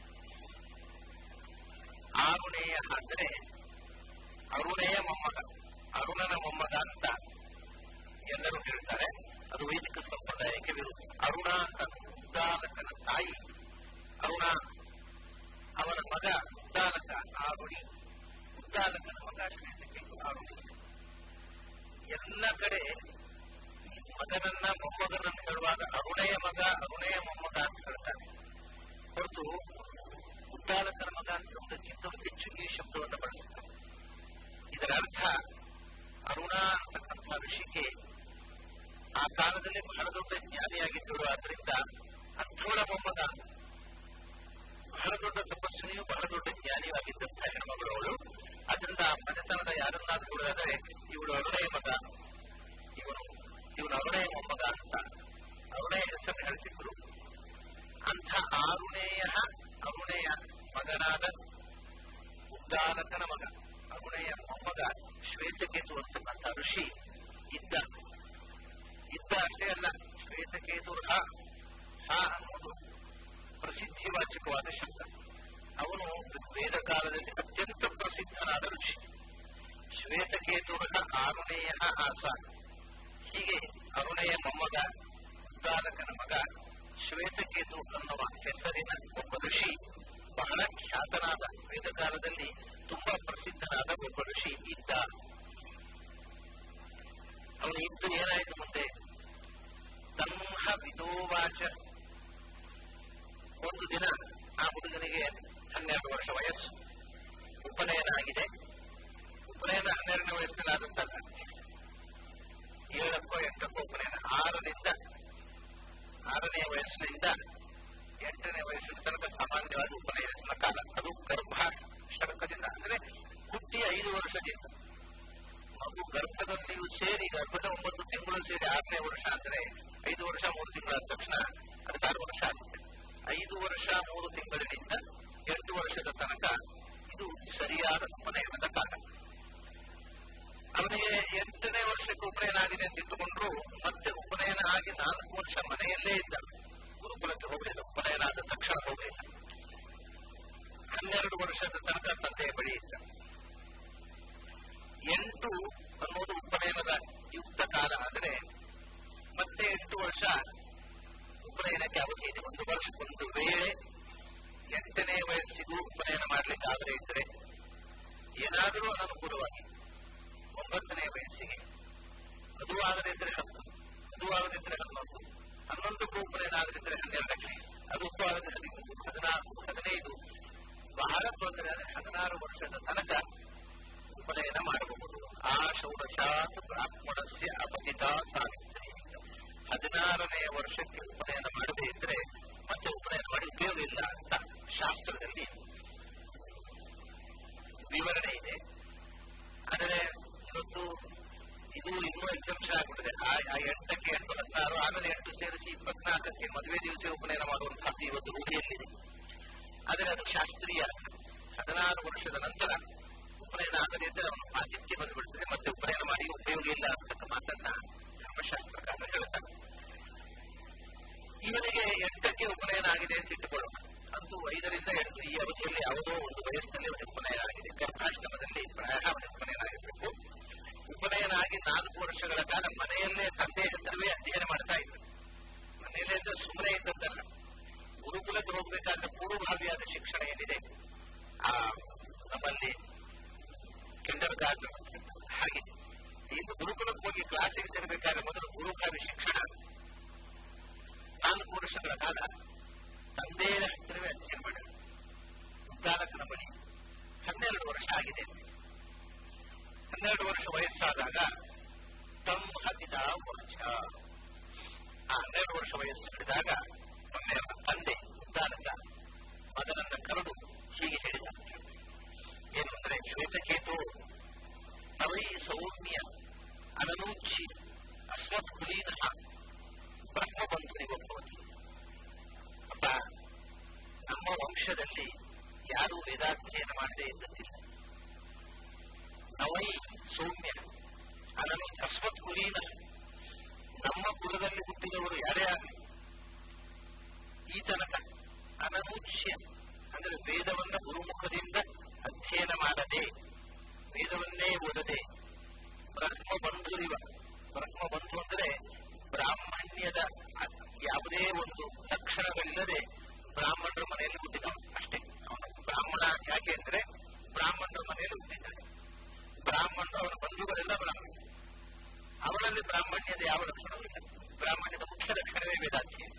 Speaker 1: ಆರುಣೇಯ ಅಂದ್ರೆ ಅರುಣೇಯ ಮೊಮ್ಮಗ ಅರುಣನ ಮೊಮ್ಮಗ ಅಂತ ಎಲ್ಲರೂ ಹೇಳ್ತಾರೆ ಅದು ವೈದಿಕ ಸಂಪ್ರದಾಯಕ್ಕೆ ವಿರುದ್ಧ ಅರುಣ ಅಂತ ಉದ್ದಾಲಕನ ತಾಯಿ ಅರುಣ ಅವನ ಮಗ ಉದ್ದಾಲಕ ಆರುಣಿ ಉದ್ದಾಲಕನ ಮಗ ಶ್ವೇತಕೇತು ಆರುಣಿ ಎಲ್ಲ ಕಡೆ ಈ ಮಗನನ್ನ ಮೊಮ್ಮಗನನ್ನು ಹೇಳುವಾಗ ಅರುಣೆಯ ಮಗ ಅರುಣೆಯ ಮೊಮ್ಮಗ ಅಂತ ಹೇಳ್ತಾರೆ ಹೊರತು ಉದ್ದಾಲಕನ ಮಗ ಅಂತ ಒಂದಕ್ಕಿಂತ ಹೆಚ್ಚು ಈ ಶಬ್ದವನ್ನು ಬಳಸುತ್ತಾರೆ ಇದರ ಅರ್ಥ ಅರುಣ ಅಂತಕ್ಕಂಥ ಋಷಿಗೆ ಆ ಕಾಲದಲ್ಲಿ ಬಹಳ ದೊಡ್ಡ ಜ್ಞಾನಿಯಾಗಿದ್ದಳು ಆದ್ರಿಂದ ಅಂಥೋಳ ಮೊಮ್ಮಗ ಬಹಳ ದೊಡ್ಡ ತಪಸ್ವಿನಿಯು ಬಹಳ ದೊಡ್ಡ ಜ್ಞಾನಿಯೂ ಆಗಿದ್ದಂಥ ಹೆಣ್ಮಗಳು ಅವಳು ಅದರಿಂದ ಮನೆತನದ ಯಾರನ್ನಾದ್ರೂ ಹೇಳೋದಾದರೆ ಇವಳು ಅರುಣೆಯ ಮಗ ಇವನು ಇವನು ಅರುಣೆಯ ಮೊಮ್ಮಗ ಅಂತ ಅರುಣೆಯ ಹೆಸರನ್ನು ಹೇಳ್ತಿದ್ರು ಅಂಥ ಆರುಣೇಯ ಅರುಣೆಯ ಮಗನಾದ ಉದ್ದಾಲಕನ ಮಗ ಅರುಣೆಯ ಮೊಮ್ಮಗ ಶ್ವೇತಕೇತು ಅಂತಕ್ಕಂಥ ಋಷಿ ಇದ್ದ ಇದ್ದ ಅಷ್ಟೇ ಅಲ್ಲ ಶ್ವೇತಕೇತು ಹ ಹ ಅನ್ನೋದು ಪ್ರಸಿದ್ಧಿವಾಚಕವಾದ ಶಬ್ದ ಅವನು ವೇದ ಕಾಲದಲ್ಲಿ ಅತ್ಯಂತ ಪ್ರಸಿದ್ಧನಾದ ಋಷಿ ಶ್ವೇತಕೇತುರಃ ಆರುಣೇಯ ಆಸ ಹೀಗೆ ಅರುಣೆಯ ಮೊಮ್ಮಗ ಉದ್ದಾಲಕನ ಮಗ ಶ್ವೇತಕೇತು ಅನ್ನುವ ಹೆಸರಿನ ಒಬ್ಬ ಋಷಿ ಬಹಳ ಖ್ಯಾತನಾದ ವೇದ ಕಾಲದಲ್ಲಿ ತುಂಬಾ ಪ್ರಸಿದ್ಧನಾದ ಒಬ್ಬ ಋಷಿ ಇದ್ದ ಅವನು ಇದ್ದು ಏನಾಯಿತು ಮುಂದೆ ತನ್ಹ ವಿದೋವಾಚ ಒಂದು ದಿನ ಆ ಹುಡುಗನಿಗೆ ಹನ್ನೆರಡು ವರ್ಷ ವಯಸ್ಸು ಉಪನಯನ ಆಗಿದೆ ಉಪನಯನ ಹನ್ನೆರಡನೇ ವಯಸ್ಸಿನಲ್ಲಿ ಆದಂತಲ್ಲ ಏಳಕ್ಕೋ ಎಂಟಕ್ಕೋ ಉಪನಯನ ಆರರಿಂದ ಆರನೇ ವಯಸ್ಸಿನಿಂದ ಎಂಟನೇ ವಯಸ್ಸಿನ ತನಕ ಸಾಮಾನ್ಯವಾಗಿ ಉಪನಯನ ಕಾಲ ಅದು ಗರ್ಭ ಶರಕದಿಂದ ಅಂದ್ರೆ ಹುಟ್ಟಿ ಐದು ವರ್ಷದಿಂದ ಮಗು ಗರ್ಭದಲ್ಲಿಯೂ ಸೇರಿ ಗರ್ಭದ ಒಂಬತ್ತು ತಿಂಗಳು ಸೇರಿ ಆರನೇ ವರ್ಷ ಅಂದ್ರೆ ಐದು ವರ್ಷ ಮೂರು ತಿಂಗಳಾದ ತಕ್ಷಣ ಅದಕ್ಕೆ ಆರು ವರ್ಷ ಆಗುತ್ತೆ ಐದು ವರ್ಷ ಮೂರು ತಿಂಗಳಿನಿಂದ ಎಂಟು ವರ್ಷದ ತನಕ ಇದು ಸರಿಯಾದ ಉಪನಯನದ ಕಾಲ ಅವನಿಗೆ ಎಂಟನೇ ವರ್ಷಕ್ಕೆ ಉಪನಯನ ಆಗಿದೆ ಅಂತ ಇಟ್ಟುಕೊಂಡ್ರು ಮತ್ತೆ ಉಪನಯನ ಆಗಿ ನಾಲ್ಕು ವರ್ಷ ಮನೆಯಲ್ಲೇ ಇದ್ದ ಗುರುಕುಲಕ್ಕೆ ಹೋಗಲಿಲ್ಲ ಉಪನಯನ ಆದ ತಕ್ಷಣ ಹೋಗಲಿಲ್ಲ ಹನ್ನೆರಡು ವರ್ಷದ ತನಕ ತಂದೆಯ ಬಳಿ ಇದ್ದ ಎಂಟು ಅನ್ನೋದು ಉಪನಯನದ ಯುಕ್ತ ಕಾಲ ಆದರೆ ಮತ್ತೆ ಎಂಟು ವರ್ಷ ಉಪನಯನಕ್ಕೆ ಅವಧಿ ಇದೆ ಒಂದು ವರ್ಷ ಒಂದು ವೇಳೆ ಎಂಟನೇ ವಯಸ್ಸಿಗೂ ಉಪನಯನ ಮಾಡ್ಲಿಕ್ಕೆ ಆಗದೆ ಇದ್ದರೆ ಏನಾದರೂ ಅನನುಕೂಲವಾಗಿ ಒಂಬತ್ತನೇ ವಯಸ್ಸಿಗೆ ಅದು ಆಗದೆ ಇದ್ರೆ ಹತ್ತು ಅದು ಆಗದಿದ್ರೆ ಹನ್ನೊಂದು ಹನ್ನೊಂದಕ್ಕೂ ಉಪನಯನ ಆಗದಿದ್ರೆ ಹನ್ನೆರಡಕ್ಕೆ ಅದು ಆಗದೆ ಹದಿಮೂರು ಹದಿನಾಲ್ಕು ಹದಿನೈದು ಬಹಳ ತೊಂದರೆ ಅಂದರೆ ಹದಿನಾರು ವರ್ಷದ ತನಕ ಉಪನಯನ ಮಾಡಬಹುದು ಆ ಷೋಡಶಾತ್ ಬ್ರಾಹ್ಮಣಸ್ಯ ಅಪತಿತ ಸಾವಿತ್ರಿ ಹದಿನಾರನೆಯ ವರ್ಷಕ್ಕೆ ಉಪನಯನ ಮಾಡದೇ ಇದ್ರೆ ಮತ್ತೆ ಉಪನಯನ ಮಾಡಿ ಉಪಯೋಗ ಇಲ್ಲ ಅಂತ ಶಾಸ್ತ್ರದಲ್ಲಿ ವಿವರಣೆ ಇದೆ ಆದರೆ ಇವತ್ತು ಇದು ಇನ್ನೂ ಎಕ್ಸೆಪ್ಷನ್ ಆಗ್ಬಿಟ್ಟಿದೆ ಆ ಎಂಟಕ್ಕೆ ಎಂಟು ಹದಿನಾರು ಆಮೇಲೆ ಎಂಟು ಸೇರಿಸಿ ಇಪ್ಪತ್ನಾಲ್ಕಕ್ಕೆ ಮದುವೆ ದಿವಸ ಉಪನಯನ ಮಾಡುವಂತಹದ್ದು ಇವತ್ತು ರೂಢಿಯಲ್ಲಿದೆ ಆದರೆ ಅದು ಶಾಸ್ತ್ರೀಯ ಹದಿನಾರು ವರ್ಷದ ನಂತರ ಉಪನಯನ ಆಗದೇ ಇದ್ದರೆ ಅವನು ಪಾತಿಥ್ಯ ಬಂದುಬಿಡ್ತದೆ ಮತ್ತೆ ಉಪನಯನ ಮಾಡಿ ಉಪಯೋಗ ಇಲ್ಲ ಅಂತಕ್ಕ ಮಾತನ್ನ ಧರ್ಮಶಾಸ್ತ್ರಕಾರ ಹೇಳ್ತಾರೆ ಇವನಿಗೆ ಎಂಟಕ್ಕೆ ಉಪನಯನ ಆಗಿದೆ ಅಂತ ಇಟ್ಟುಕೊಳ್ಳೋಣ ಅಂತೂ ಐದರಿಂದ ಎಂಟು ಈ ಅವಧಿಯಲ್ಲಿ ಯಾವುದೋ ಒಂದು ವಯಸ್ಸಿನಲ್ಲಿ ಅವನಿಗೆ ಉಪನಯನ ಆಗಿದೆ ಗರ್ಭಾಶ್ರಮದಲ್ಲಿ ಪ್ರಾಯ ಅವನಿಗೆ ಉಪನಯನ ಆಗಿರಬೇಕು ಉಪನಯನ ಆಗಿ ನಾಲ್ಕು ವರ್ಷಗಳ ಕಾಲ ಮನೆಯಲ್ಲೇ ತಂದೆ ಹತ್ತಿರವೇ ಅಧ್ಯಯನ ಮಾಡ್ತಾ ಇದ್ದ ಮನೆಯಲ್ಲೇ ಇದ್ದ ಸುಮ್ಮನೆ ಇದ್ದದ್ದಲ್ಲ ಗುರುಕುಲಕ್ಕೆ ಹೋಗಬೇಕಾದ್ರೆ ಪೂರ್ವಭಾವಿಯಾದ ಶಿಕ್ಷಣ ಏನಿದೆ ಆ ನಮ್ಮಲ್ಲಿ ಕಿಂಡರ್ ಗಾರ್ಡನ್ ಹಾಗೆ ಇನ್ನು ಗುರುಕುಲಕ್ಕೆ ಹೋಗಿ ಕ್ಲಾಸಿಗೆ ಸೇರಬೇಕಾದ್ರೆ ಮೊದಲು ಗುರುಭಾವಿ ಶಿಕ್ಷಣ ನಾಲ್ಕು ವರ್ಷಗಳ ಕಾಲ ತಂದೆಯ ಹತ್ತಿರವೇ ಅಧ್ಯಯನ ಮಾಡಿದ ಉದ್ದಾಲಕನ ಬಳಿ ಹನ್ನೆರಡು ವರ್ಷ ಆಗಿದೆ ಹನ್ನೆರಡು ವರ್ಷ ವಯಸ್ಸಾದಾಗ ತಮ್ಮ ಹತ್ತಿದ ವರ್ಷ ಆ ಹನ್ನೆರಡು ವರ್ಷ ವಯಸ್ಸು ಹಿಡಿದಾಗ ಒಮ್ಮೆ ಅವನ ತಂದೆ ಉದ್ದಾಲಕ ಮಗನನ್ನ ಕರೆದು ಹೀಗೆ ಹೇಳಿದ ಏನು ಅಂದ್ರೆ ಶ್ವೇತಕೇತು ನವೈ ಸೌಮ್ಯ ಅನನೂಚಿ ಅಸ್ಮತ್ ಕುಲೀನ ಬ್ರಹ್ಮಬಂಧುನಿಗೊಬ್ಬವತಿ ಅಪ್ಪ ನಮ್ಮ ವಂಶದಲ್ಲಿ ಯಾರು ವೇದಾಧ್ಯಯನ ಮಾಡದೇ ಇದ್ದದ್ದಿಲ್ಲ ನವೈ ಸೌಮ್ಯ ಅನನು ಅಸ್ಮತ್ ಕುಲೀನ ನಮ್ಮ ಕುಲದಲ್ಲಿ ಹುಟ್ಟಿದವರು ಯಾರೇ ಆಗಲಿ ಈ ತನಕ ಅನನುಚ್ಯ ಅಂದರೆ ವೇದವನ್ನ ಗುರುಮುಖದಿಂದ ಅಧ್ಯಯನ ಮಾಡದೆ ವೇದವನ್ನೇ ಓದದೆ ಬ್ರಹ್ಮ ಬಂಧುರಿವ ಬ್ರಹ್ಮ ಬಂಧು ಅಂದರೆ ಬ್ರಾಹ್ಮಣ್ಯದ ಯಾವುದೇ ಒಂದು ಲಕ್ಷಣಗಳಿಲ್ಲದೆ ಬ್ರಾಹ್ಮಣರ ಮನೆಯಲ್ಲಿ ಹುಟ್ಟಿದವ ಅಷ್ಟೇ ಅವನು ಬ್ರಾಹ್ಮಣ ಯಾಕೆ ಅಂದ್ರೆ ಬ್ರಾಹ್ಮಣರ ಮನೆಯಲ್ಲಿ ಹುಟ್ಟಿದ್ದಾನೆ ಬ್ರಾಹ್ಮಣರು ಅವನ ಬಂಧುಗಳೆಲ್ಲ ಬ್ರಾಹ್ಮಣ ಅವನಲ್ಲಿ ಬ್ರಾಹ್ಮಣ್ಯದ ಯಾವ ಲಕ್ಷಣವೂ ಇಲ್ಲ ಬ್ರಾಹ್ಮಣ್ಯದ ಮುಖ್ಯ ಲಕ್ಷಣವೇ ವೇದಾಧ್ಯಯನ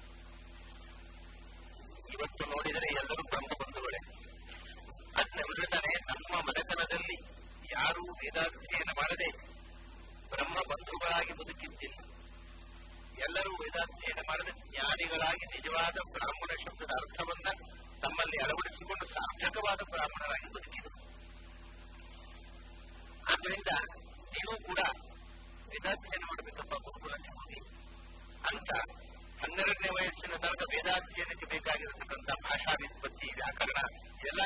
Speaker 1: ಇವತ್ತು ನೋಡಿದರೆ ಎಲ್ಲರೂ ಬ್ರಹ್ಮ ಬಂಧುಗಳೇ ಅದನ್ನ ಹೇಳ್ತಾನೆ ನಮ್ಮ ಮನೆತನದಲ್ಲಿ ಯಾರೂ ವೇದಾಧ್ಯಯನ ಮಾಡದೆ ಬ್ರಹ್ಮ ಬಂಧುಗಳಾಗಿ ಬದುಕಿದ್ದಿಲ್ಲ ಎಲ್ಲರೂ ವೇದಾಧ್ಯಯನ ಮಾಡದೆ ಜ್ಞಾನಿಗಳಾಗಿ ನಿಜವಾದ ಬ್ರಾಹ್ಮಣ ಶಬ್ದದ ಅರ್ಥವನ್ನ ತಮ್ಮಲ್ಲಿ ಅಳವಡಿಸಿಕೊಂಡು ಸಾರ್ಥಕವಾದ ಬ್ರಾಹ್ಮಣರಾಗಿ ಬದುಕಿದರು ಆದ್ದರಿಂದ ನೀವು ಕೂಡ ವೇದಾಧ್ಯಯನ ಮಾಡಬೇಕಪ್ಪ ಗುರುಕುಲಕ್ಕೆ ಹೋಗಿ ಅಂತ ಹನ್ನೆರಡನೇ ವಯಸ್ಸಿನ ತನಕ ವೇದಾಧ್ಯಯನಕ್ಕೆ ಬೇಕಾಗಿರತಕ್ಕಂಥ ಭಾಷಾ ವ್ಯುತ್ಪತ್ತಿ ವ್ಯಾಕರಣ ಎಲ್ಲ